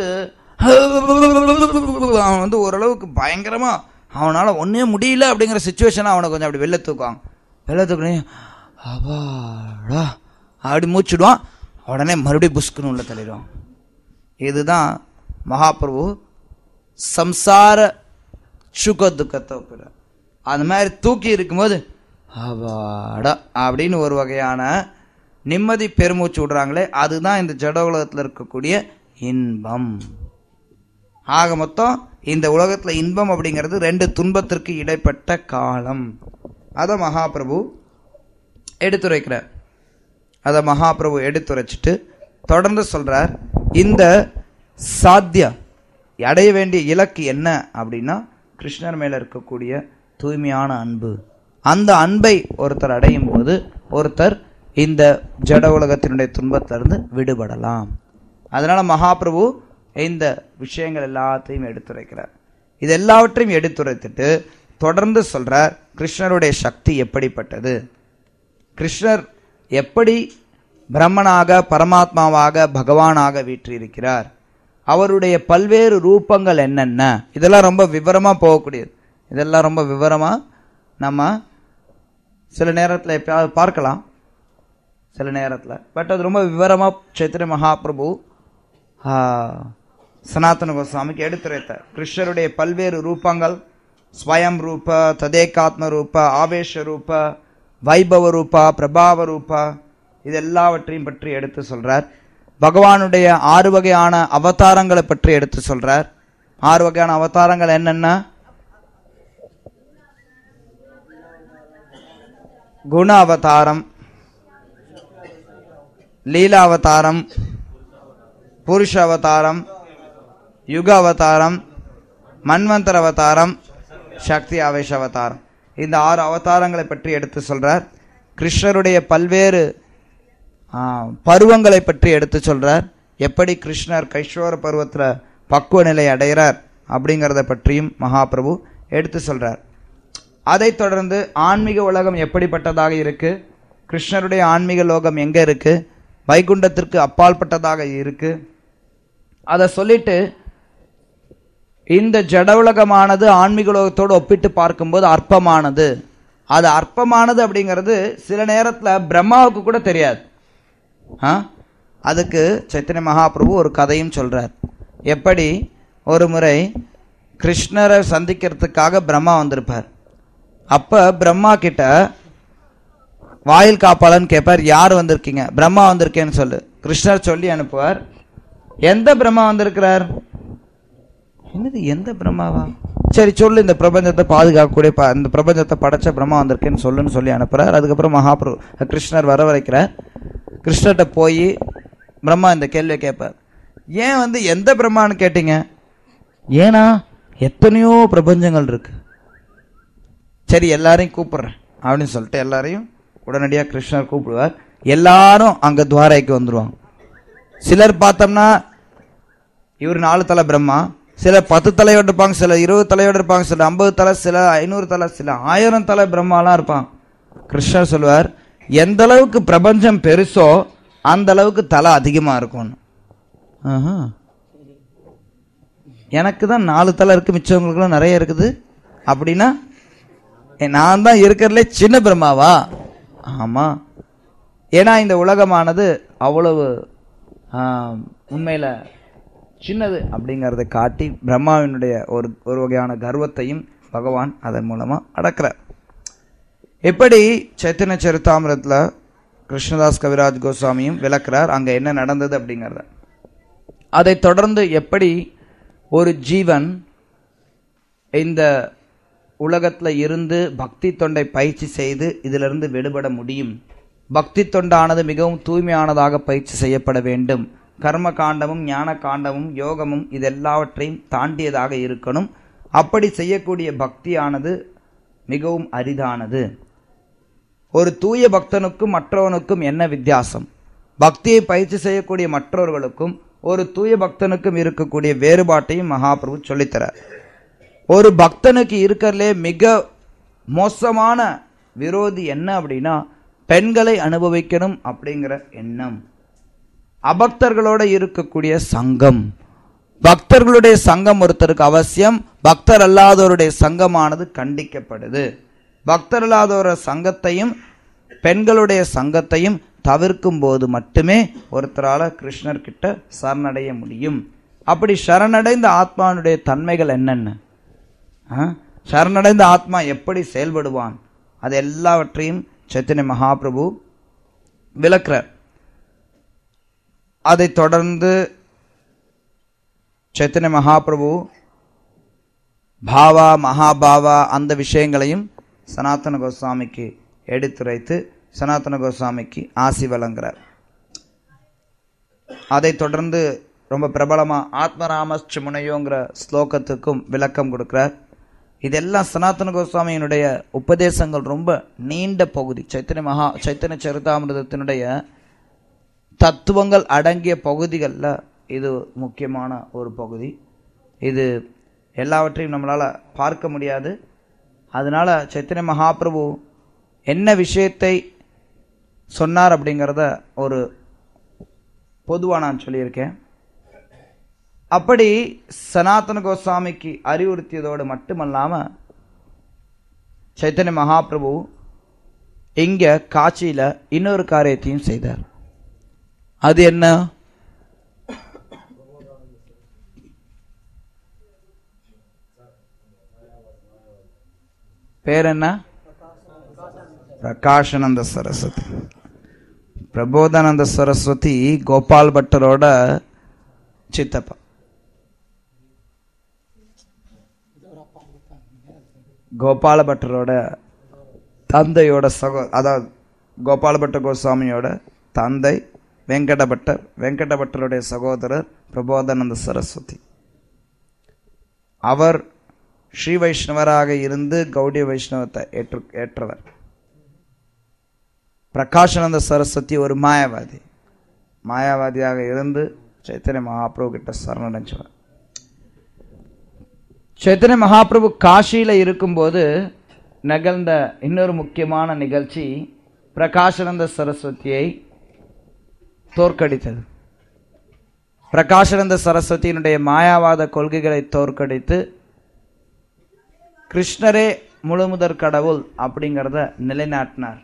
அவன் வந்து ஓரளவுக்கு பயங்கரமா அவனால ஒன்னே முடியல அப்படிங்கிற சுச்சுவேஷனை அவனை கொஞ்சம் அப்படி வெளில தூக்குவாங்க வெளில தூக்குனே அப்பாடா அப்படி மூச்சுடுவான் உடனே மறுபடியும் புஷ்குன்னு உள்ள தள்ளிடுவான் இதுதான் மகாபிரபு சம்சார சுக துக்கத்தை ஒப்பிடுறார் அந்த மாதிரி தூக்கி இருக்கும்போது அவாடா அப்படின்னு ஒரு வகையான நிம்மதி பெருமூச்சு விடுறாங்களே அதுதான் இந்த ஜட உலகத்தில் இருக்கக்கூடிய இன்பம் ஆக மொத்தம் இந்த உலகத்துல இன்பம் அப்படிங்கிறது ரெண்டு துன்பத்திற்கு இடைப்பட்ட காலம் அதை மகாபிரபு எடுத்துரைக்கிறார் அதை மகாபிரபு எடுத்துரைச்சிட்டு தொடர்ந்து சொல்றார் இந்த சாத்திய அடைய வேண்டிய இலக்கு என்ன அப்படின்னா கிருஷ்ணர் மேல இருக்கக்கூடிய தூய்மையான அன்பு அந்த அன்பை ஒருத்தர் அடையும் போது ஒருத்தர் இந்த ஜட உலகத்தினுடைய துன்பத்திலிருந்து விடுபடலாம் அதனால மகாபிரபு இந்த விஷயங்கள் எல்லாத்தையும் எடுத்துரைக்கிறார் இது எல்லாவற்றையும் எடுத்துரைத்துட்டு தொடர்ந்து சொல்றார் கிருஷ்ணருடைய சக்தி எப்படிப்பட்டது கிருஷ்ணர் எப்படி பிரம்மனாக பரமாத்மாவாக பகவானாக வீற்றிருக்கிறார் அவருடைய பல்வேறு ரூபங்கள் என்னென்ன இதெல்லாம் ரொம்ப விவரமா போகக்கூடியது இதெல்லாம் ரொம்ப விவரமா நம்ம சில நேரத்தில் எப்பயாவது பார்க்கலாம் சில நேரத்தில் பட் அது ரொம்ப விவரமா சைத்தன்ய மகாபிரபு ஆ, சனாதன கோஸ்வாமிக்கு எடுத்துரைத்தார் கிருஷ்ணருடைய பல்வேறு ரூபங்கள் ஸ்வயம் ரூப ததேகாத்ம ரூப ஆவேஷ ரூப வைபவ ரூபா பிரபாவ ரூபா இது எல்லாவற்றையும் பற்றி எடுத்து சொல்றார் பகவானுடைய ஆறு வகையான அவதாரங்களை பற்றி எடுத்து சொல்றார் ஆறு வகையான அவதாரங்கள் என்னென்ன குண அவதாரம் லீலா அவதாரம் புருஷ அவதாரம் யுக அவதாரம் மன்வந்தர் அவதாரம் சக்தி ஆவேஷ அவதாரம் இந்த ஆறு அவதாரங்களை பற்றி எடுத்து சொல்றார் கிருஷ்ணருடைய பல்வேறு ஆ, பருவங்களை பற்றி எடுத்து சொல்றார் எப்படி கிருஷ்ணர் கைஷோர பருவத்துல பக்குவ நிலை அடைகிறார் அப்படிங்கிறத பற்றியும் மகாபிரபு எடுத்து சொல்றார் அதைத் தொடர்ந்து ஆன்மீக உலகம் எப்படிப்பட்டதாக இருக்கு கிருஷ்ணருடைய ஆன்மீக லோகம் எங்க இருக்கு வைகுண்டத்திற்கு அப்பாற்பட்டதாக இருக்கு அதை சொல்லிட்டு இந்த ஜட உலகமானது ஆன்மீக உலகத்தோடு ஒப்பிட்டு பார்க்கும்போது அற்பமானது அது அற்பமானது அப்படிங்கிறது சில நேரத்துல பிரம்மாவுக்கு கூட தெரியாது ஆ? அதுக்கு சைத்தன்ய மகாபிரபு ஒரு கதையும் சொல்றார் எப்படி ஒரு முறை கிருஷ்ணரை சந்திக்கிறதுக்காக பிரம்மா வந்திருப்பார் அப்ப பிரம்மா கிட்ட வாயில் காப்பாளன் கேட்பார் யார் வந்திருக்கீங்க பிரம்மா வந்திருக்கேன்னு சொல்லு கிருஷ்ணர் சொல்லி அனுப்புவார் எந்த பிரம்மா வந்திருக்கிறார் என்னது எந்த பிரம்மாவா சரி சொல்லு இந்த பிரபஞ்சத்தை பாதுகாக்கக்கூடிய ப- இந்த பிரபஞ்சத்தை படைச்ச பிரம்மா வந்திருக்கேன்னு சொல்லுன்னு சொல்லி அனுப்புறார் அதுக்கப்புறம் மகாபிரபு கிருஷ்ணர் வர வரைக்கிறார் கிருஷ்ணர்கிட்ட போய் பிரம்மா இந்த கேள்வியை கேட்பார் ஏன் வந்து எந்த பிரம்மான்னு கேட்டீங்க ஏன்னா எத்தனையோ பிரபஞ்சங்கள் இருக்கு சரி எல்லாரையும் கூப்பிடுறேன் அப்படின்னு சொல்லிட்டு எல்லாரையும் உடனடியாக கிருஷ்ணர் கூப்பிடுவார் எல்லாரும் அங்க துவாரைக்கு வந்துருவாங்க சிலர் பார்த்தோம்னா இவர் நாலு தலை பிரம்மா சிலர் பத்து தலையோடு இருப்பாங்க சில இருபது தலையோடு இருப்பாங்க சில ஐம்பது தலை சில ஐநூறு தலை சில ஆயிரம் தலை பிரம்மாலாம் இருப்பாங்க கிருஷ்ணர் சொல்லுவார் எந்த அளவுக்கு பிரபஞ்சம் பெருசோ அந்த அளவுக்கு தலை அதிகமா இருக்கும்னு ஆஹா. எனக்கு தான் நாலு தலை இருக்கு மிச்சவங்களுக்குலாம் நிறைய இருக்குது அப்படின்னா ஏ, நான் தான் இருக்கிறதுலே சின்ன பிரம்மாவா ஆமா ஏன்னா இந்த உலகமானது அவ்வளவு ஆம், உண்மையில சின்னது அப்படிங்கறத காட்டி பிரம்மாவினுடைய ஒரு ஒரு வகையான கர்வத்தையும் பகவான் அதன் மூலமா அடக்கிறார் எப்படி சைத்தன்ய சரித்தாமிரத்துல கிருஷ்ணதாஸ் கவிராஜ் கோஸ்வாமியும் விளக்குறார் அங்க என்ன நடந்தது அப்படிங்கறத அதைத் தொடர்ந்து எப்படி ஒரு ஜீவன் இந்த உலகத்துல இருந்து பக்தி தொண்டை பயிற்சி செய்து இதிலிருந்து விடுபட முடியும் பக்தி தொண்டானது மிகவும் தூய்மையானதாக பயிற்சி செய்யப்பட வேண்டும் கர்ம காண்டமும் ஞான காண்டமும் யோகமும் இதெல்லாவற்றையும் தாண்டியதாக இருக்கணும் அப்படி செய்யக்கூடிய பக்தியானது மிகவும் அரிதானது ஒரு தூய பக்தனுக்கும் மற்றவனுக்கும் என்ன வித்தியாசம் பக்தியை பயிற்சி செய்யக்கூடிய மற்றவர்களுக்கும் ஒரு தூய பக்தனுக்கும் இருக்கக்கூடிய வேறுபாட்டையும் மகாபிரபு சொல்லித்தரார் ஒரு பக்தனுக்கு இருக்கிறதுலே மிக மோசமான விரோதி என்ன அப்படின்னா பெண்களை அனுபவிக்கணும் அப்படிங்கிற எண்ணம் அபக்தர்களோட இருக்கக்கூடிய சங்கம் பக்தர்களுடைய சங்கம் ஒருத்தருக்கு அவசியம் பக்தர் அல்லாதவருடைய சங்கமானது கண்டிக்கப்படுது பக்தர் அல்லாதவர சங்கத்தையும் பெண்களுடைய சங்கத்தையும் தவிர்க்கும் போது மட்டுமே ஒருத்தரால கிருஷ்ணர் கிட்ட சரணடைய முடியும் அப்படி சரணடைந்த ஆத்மானுடைய தன்மைகள் என்னென்ன ஆ? சரணடைந்த ஆத்மா எப்படி செயல்படுவான் அது எல்லாவற்றையும் சைத்தன்ய மகாபிரபு விளக்குறார் அதைத் தொடர்ந்து சைத்தன்ய மகாபிரபு பாவா மகாபாவா அந்த விஷயங்களையும் சனாதன கோஸ்வாமிக்கு எடுத்துரைத்து சனாதன கோஸ்வாமிக்கு ஆசி வழங்குறார் அதைத் தொடர்ந்து ரொம்ப பிரபலமா ஆத்மராமஸ்ச முனையோங்கிற ஸ்லோகத்துக்கும் விளக்கம் கொடுக்கிறார் இதெல்லாம் சனாதன கோஸ்வாமியினுடைய உபதேசங்கள் ரொம்ப நீண்ட பகுதி சைத்தன்ய மகா சைத்தன்ய சரிதாமிரதத்தினுடைய தத்துவங்கள் அடங்கிய பகுதிகளில் இது முக்கியமான ஒரு பகுதி இது எல்லாவற்றையும் நம்மளால் பார்க்க முடியாது அதனால சைத்தன்ய மகாபிரபு என்ன விஷயத்தை சொன்னார் அப்படிங்கிறத ஒரு பொதுவாக நான் சொல்லியிருக்கேன் அப்படி சனாதன கோஸ்வாமிக்கு அறிவுறுத்தியதோடு மட்டுமல்லாம சைத்தன்ய மகாபிரபு இங்க காட்சியில இன்னொரு காரியத்தையும் செய்தார் அது என்ன பேர் என்ன பிரகாஷானந்த சரஸ்வதி பிரபோதானந்த சரஸ்வதி கோபால் பட்டரோட சித்தப்பா கோபால பட்டரோட தந்தையோட சகோ அதாவது கோபால பட்ட கோஸ்வாமியோட தந்தை வெங்கட பட்டர் வெங்கட பட்டருடைய சகோதரர் பிரபோதானந்த சரஸ்வதி அவர் ஸ்ரீ வைஷ்ணவராக இருந்து கௌடிய வைஷ்ணவத்தை ஏற்று ஏற்றவர் பிரகாஷானந்த சரஸ்வதி ஒரு மாயாவாதி மாயாவாதியாக இருந்து சைத்தன்ய மகாபிரபு கிட்ட சரணடைஞ்சவர் சைத்தன்ய மகாபிரபு காஷியில இருக்கும்போது நிகழ்ந்த இன்னொரு முக்கியமான நிகழ்ச்சி பிரகாஷானந்த சரஸ்வதியை தோற்கடித்தது பிரகாஷானந்த சரஸ்வதியினுடைய மாயாவாத கொள்கைகளை தோற்கடித்து கிருஷ்ணரே முழுமுதற் கடவுள் அப்படிங்கிறத நிலைநாட்டினார்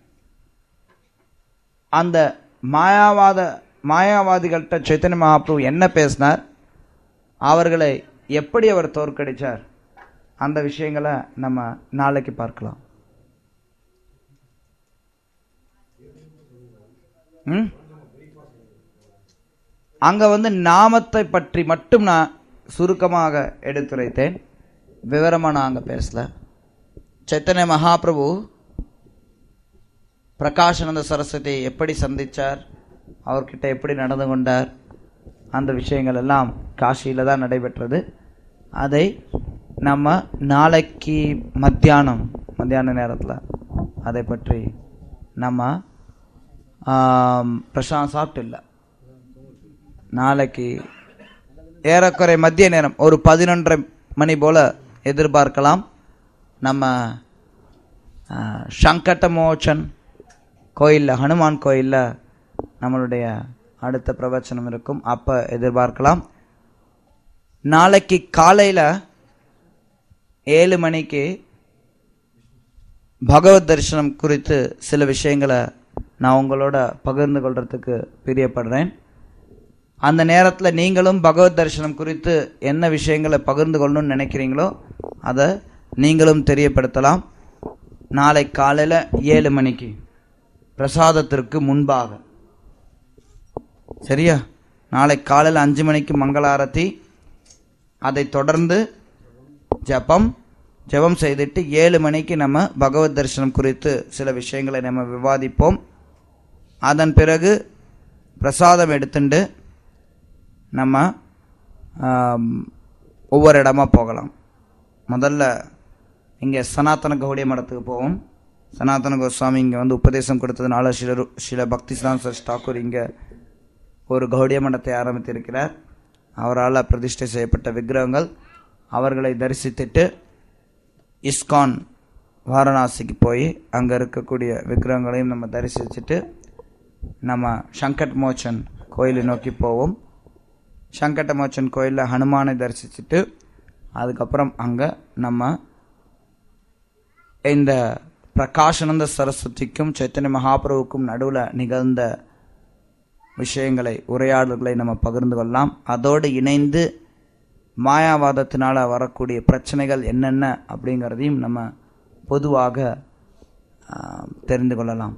அந்த மாயாவாத மாயாவாதிகள்கிட்ட சைத்தன்ய மகாபிரபு என்ன பேசினார் அவர்களை எப்படி அவர் தோற்கடிச்சார் அந்த விஷயங்களை நம்ம நாளைக்கு பார்க்கலாம் ம் அங்க வந்து நாமத்தை பற்றி மட்டும் நான் சுருக்கமாக எடுத்துரைத்தேன் விவரமா நான் அங்க பேசல சைத்தன்ய மகாபிரபு பிரகாஷானந்த சரஸ்வதியை எப்படி சந்திச்சார் அவர்கிட்ட எப்படி நடந்து கொண்டார் அந்த விஷயங்கள் எல்லாம் காசியில் தான் நடைபெற்றது அதை நம்ம நாளைக்கு மத்தியானம் மத்தியான நேரத்தில் அதை பற்றி நம்ம ஆம், பிரசாந்த் சாப்பிட்டு இல்லை நாளைக்கு ஏறக்குறை மத்திய நேரம் ஒரு பதினொன்றரை மணி போல எதிர்பார்க்கலாம் நம்ம ஆ, சங்கட்டமோச்சன் கோயிலில் ஹனுமான் கோயிலில் நம்மளுடைய அடுத்த பிரவச்சனம் இருக்கும் அப்போ எதிர்பார்க்கலாம் நாளைக்கு காலையில் ஏழு மணிக்கு பகவத் தரிசனம் குறித்து சில விஷயங்களை நான் உங்களோட பகிர்ந்து கொள்றதுக்கு பிரியப்படுறேன் அந்த நேரத்தில் நீங்களும் பகவத் தரிசனம் குறித்து என்ன விஷயங்களை பகிர்ந்து கொள்ளணும்னு நினைக்கிறீங்களோ அதை நீங்களும் தெரியப்படுத்தலாம் நாளை காலையில் ஏழு மணிக்கு பிரசாதத்திற்கு முன்பாக சரியா நாளை காலையில் அஞ்சு மணிக்கு மங்களாரத்தி அதை தொடர்ந்து ஜெபம் ஜெபம் செய்துட்டு ஏழு மணிக்கு நம்ம பகவத் தரிசனம் குறித்து சில விஷயங்களை நம்ம விவாதிப்போம் அதன் பிறகு பிரசாதம் எடுத்துட்டு நம்ம ஆம், ஒவ்வொரு இடமா போகலாம் முதல்ல இங்கே சனாதன கௌடிய மடத்துக்கு போவோம் சனாதன கோஸ்வாமி இங்கே வந்து உபதேசம் கொடுத்ததுனால சில ரு- சில பக்தி சான்சர் டாக்கூர் இங்கே ஒரு கௌடிய மடத்தை ஆரம்பித்திருக்கிறார் அவரால் பிரதிஷ்டை செய்யப்பட்ட விக்கிரகங்கள் அவர்களை தரிசித்துட்டு இஸ்கான் வாரணாசிக்கு போய் அங்கே இருக்கக்கூடிய விக்கிரகங்களையும் நம்ம தரிசிச்சுட்டு நம்ம சங்கட் மோச்சன் கோயிலை நோக்கி போவோம் சங்கட்ட மோச்சன் கோயிலில் ஹனுமானை தரிசிச்சுட்டு அதுக்கப்புறம் அங்கே நம்ம இந்த பிரகாஷானந்த சரஸ்வதிக்கும் சைத்தன்ய மகாபிரபுக்கும் நடுவில் நிகழ்ந்த விஷயங்களை உரையாடல்களை நம்ம பகிர்ந்து கொள்ளலாம் அதோடு இணைந்து மாயாவாதத்தினால வரக்கூடிய பிரச்சனைகள் என்னென்ன அப்படிங்கிறதையும் நம்ம பொதுவாக ஆ, தெரிந்து கொள்ளலாம்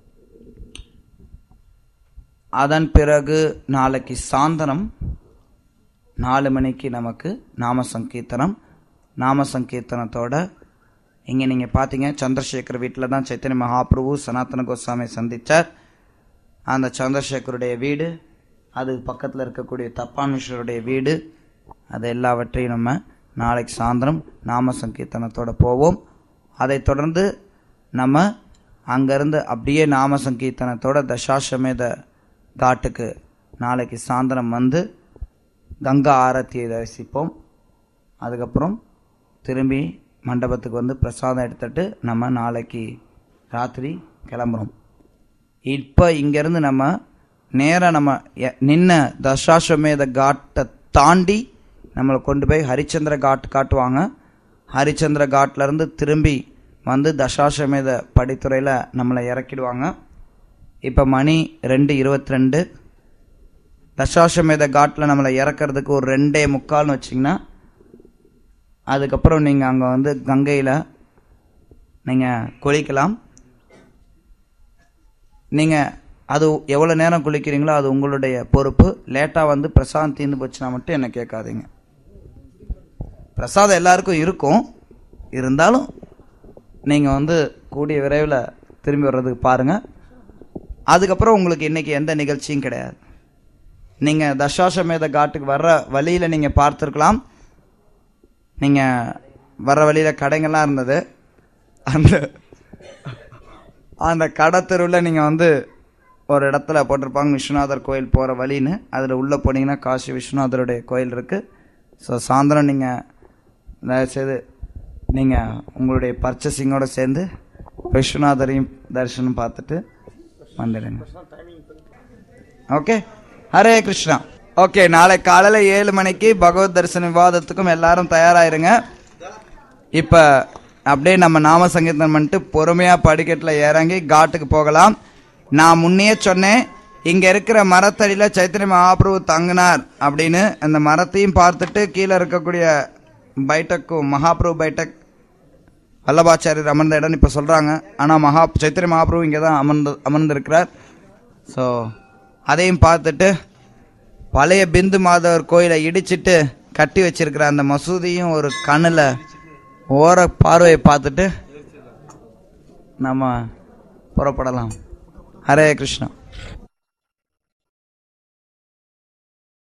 அதன் பிறகு நாளைக்கு சாந்தனம் நாலு மணிக்கு நமக்கு நாம சங்கீர்த்தனம் நாம சங்கீர்த்தனத்தோட இங்கே நீங்கள் பார்த்தீங்க சந்திரசேகர் வீட்டில் தான் சைத்தன்ய மகாபிரபு சனாதன கோஸ்வாமி சந்தித்தார் அந்த சந்திரசேகருடைய வீடு அது பக்கத்தில் இருக்கக்கூடிய தப்பான்மிஸ்வருடைய வீடு அது எல்லாவற்றையும் நம்ம நாளைக்கு சாயந்தரம் நாம சங்கீர்த்தனத்தோட போவோம் அதைத் தொடர்ந்து நம்ம அங்கேருந்து அப்படியே நாம சங்கீர்த்தனத்தோட தசாஸ்வமேத காட்டுக்கு நாளைக்கு சாயந்தரம் வந்து கங்கா ஆரத்தியை தரிசிப்போம் அதுக்கப்புறம் திரும்பி மண்டபத்துக்கு வந்து பிரசாதம் எடுத்துட்டு நம்ம நாளைக்கு ராத்திரி கிளம்புறோம் இப்போ இங்கேருந்து நம்ம நேராக நம்ம எ- நின்ன தசாஸ்வமேத காட்டை தாண்டி நம்மளை கொண்டு போய் ஹரிச்சந்திர காட் காட்டுவாங்க ஹரிச்சந்திர காட்லேருந்து திரும்பி வந்து தசாஸ்வமேத படித்துறையில் நம்மளை இறக்கிடுவாங்க இப்போ மணி ரெண்டு இருபத்தி ரெண்டு தசாஸ்வமேத காட்டில் நம்மளை இறக்கிறதுக்கு ஒரு ரெண்டே முக்கால்னு வச்சிங்கன்னா அதுக்கப்புறம் நீங்கள் அங்கே வந்து கங்கையில் நீங்கள் குளிக்கலாம் நீங்கள் அது எவ்வளோ நேரம் குளிக்கிறீங்களோ அது உங்களுடைய பொறுப்பு லேட்டாக வந்து பிரசாதம் தீர்ந்து போச்சுன்னா மட்டும் என்ன கேட்காதீங்க பிரசாதம் எல்லாருக்கும் இருக்கும் இருந்தாலும் நீங்கள் வந்து கூடிய விரைவில் திரும்பி வர்றதுக்கு பாருங்கள் அதுக்கப்புறம் உங்களுக்கு இன்றைக்கி எந்த நிகழ்ச்சியும் கிடையாது நீங்கள் தசாசமேத காட்டுக்கு வர்ற வழியில் நீங்கள் பார்த்துருக்கலாம் நீங்கள் வர்ற வழியில் கடைங்கள்லாம் இருந்தது அந்த அந்த கடை தெருவில் நீங்கள் வந்து ஒரு இடத்துல போட்டிருப்பாங்க விஸ்வநாதர் கோயில் போகிற வழின்னு அதில் உள்ளே போனீங்கன்னா காசி விஸ்வநாதருடைய கோயில் இருக்குது ஸோ சாயந்தரம் நீங்கள் தயவுசெய்து நீங்கள் உங்களுடைய பர்ச்சேசிங்கோட சேர்ந்து விஸ்வநாதரையும் தரிசனம் பார்த்துட்டு வந்துடுங்க ஓகே ஹரே கிருஷ்ணா ஓகே நாளை காலையில் ஏழு மணிக்கு பகவத் தரிசன விவாதத்துக்கும் எல்லாரும் தயாராயிருங்க இப்போ அப்படியே நம்ம நாம சங்கீர்த்தனம் பண்ணிட்டு பொறுமையாக படிக்கட்டில் இறங்கி காட்டுக்கு போகலாம் நான் முன்னையே சொன்னேன் இங்கே இருக்கிற மரத்தடியில் சைத்தன்ய மகாபிரபு தங்கினார் அப்படின்னு அந்த மரத்தையும் பார்த்துட்டு கீழே இருக்கக்கூடிய பைட்டக்கும் மகாபிரபு பைட்டக் வல்லபாச்சாரியர் அமர்ந்த இடம் இப்போ சொல்கிறாங்க ஆனால் மகா சைத்தன்ய மகாபிரபு இங்கே தான் அமர்ந்து அமர்ந்திருக்கிறார் ஸோ அதையும் பார்த்துட்டு பழைய பிந்து மாதவர் கோயிலை இடிச்சிட்டு கட்டி வச்சிருக்கிற அந்த மசூதியும் ஒரு கண்ணில் ஓர பார்வையை பார்த்துட்டு நம்ம புறப்படலாம் ஹரே கிருஷ்ணா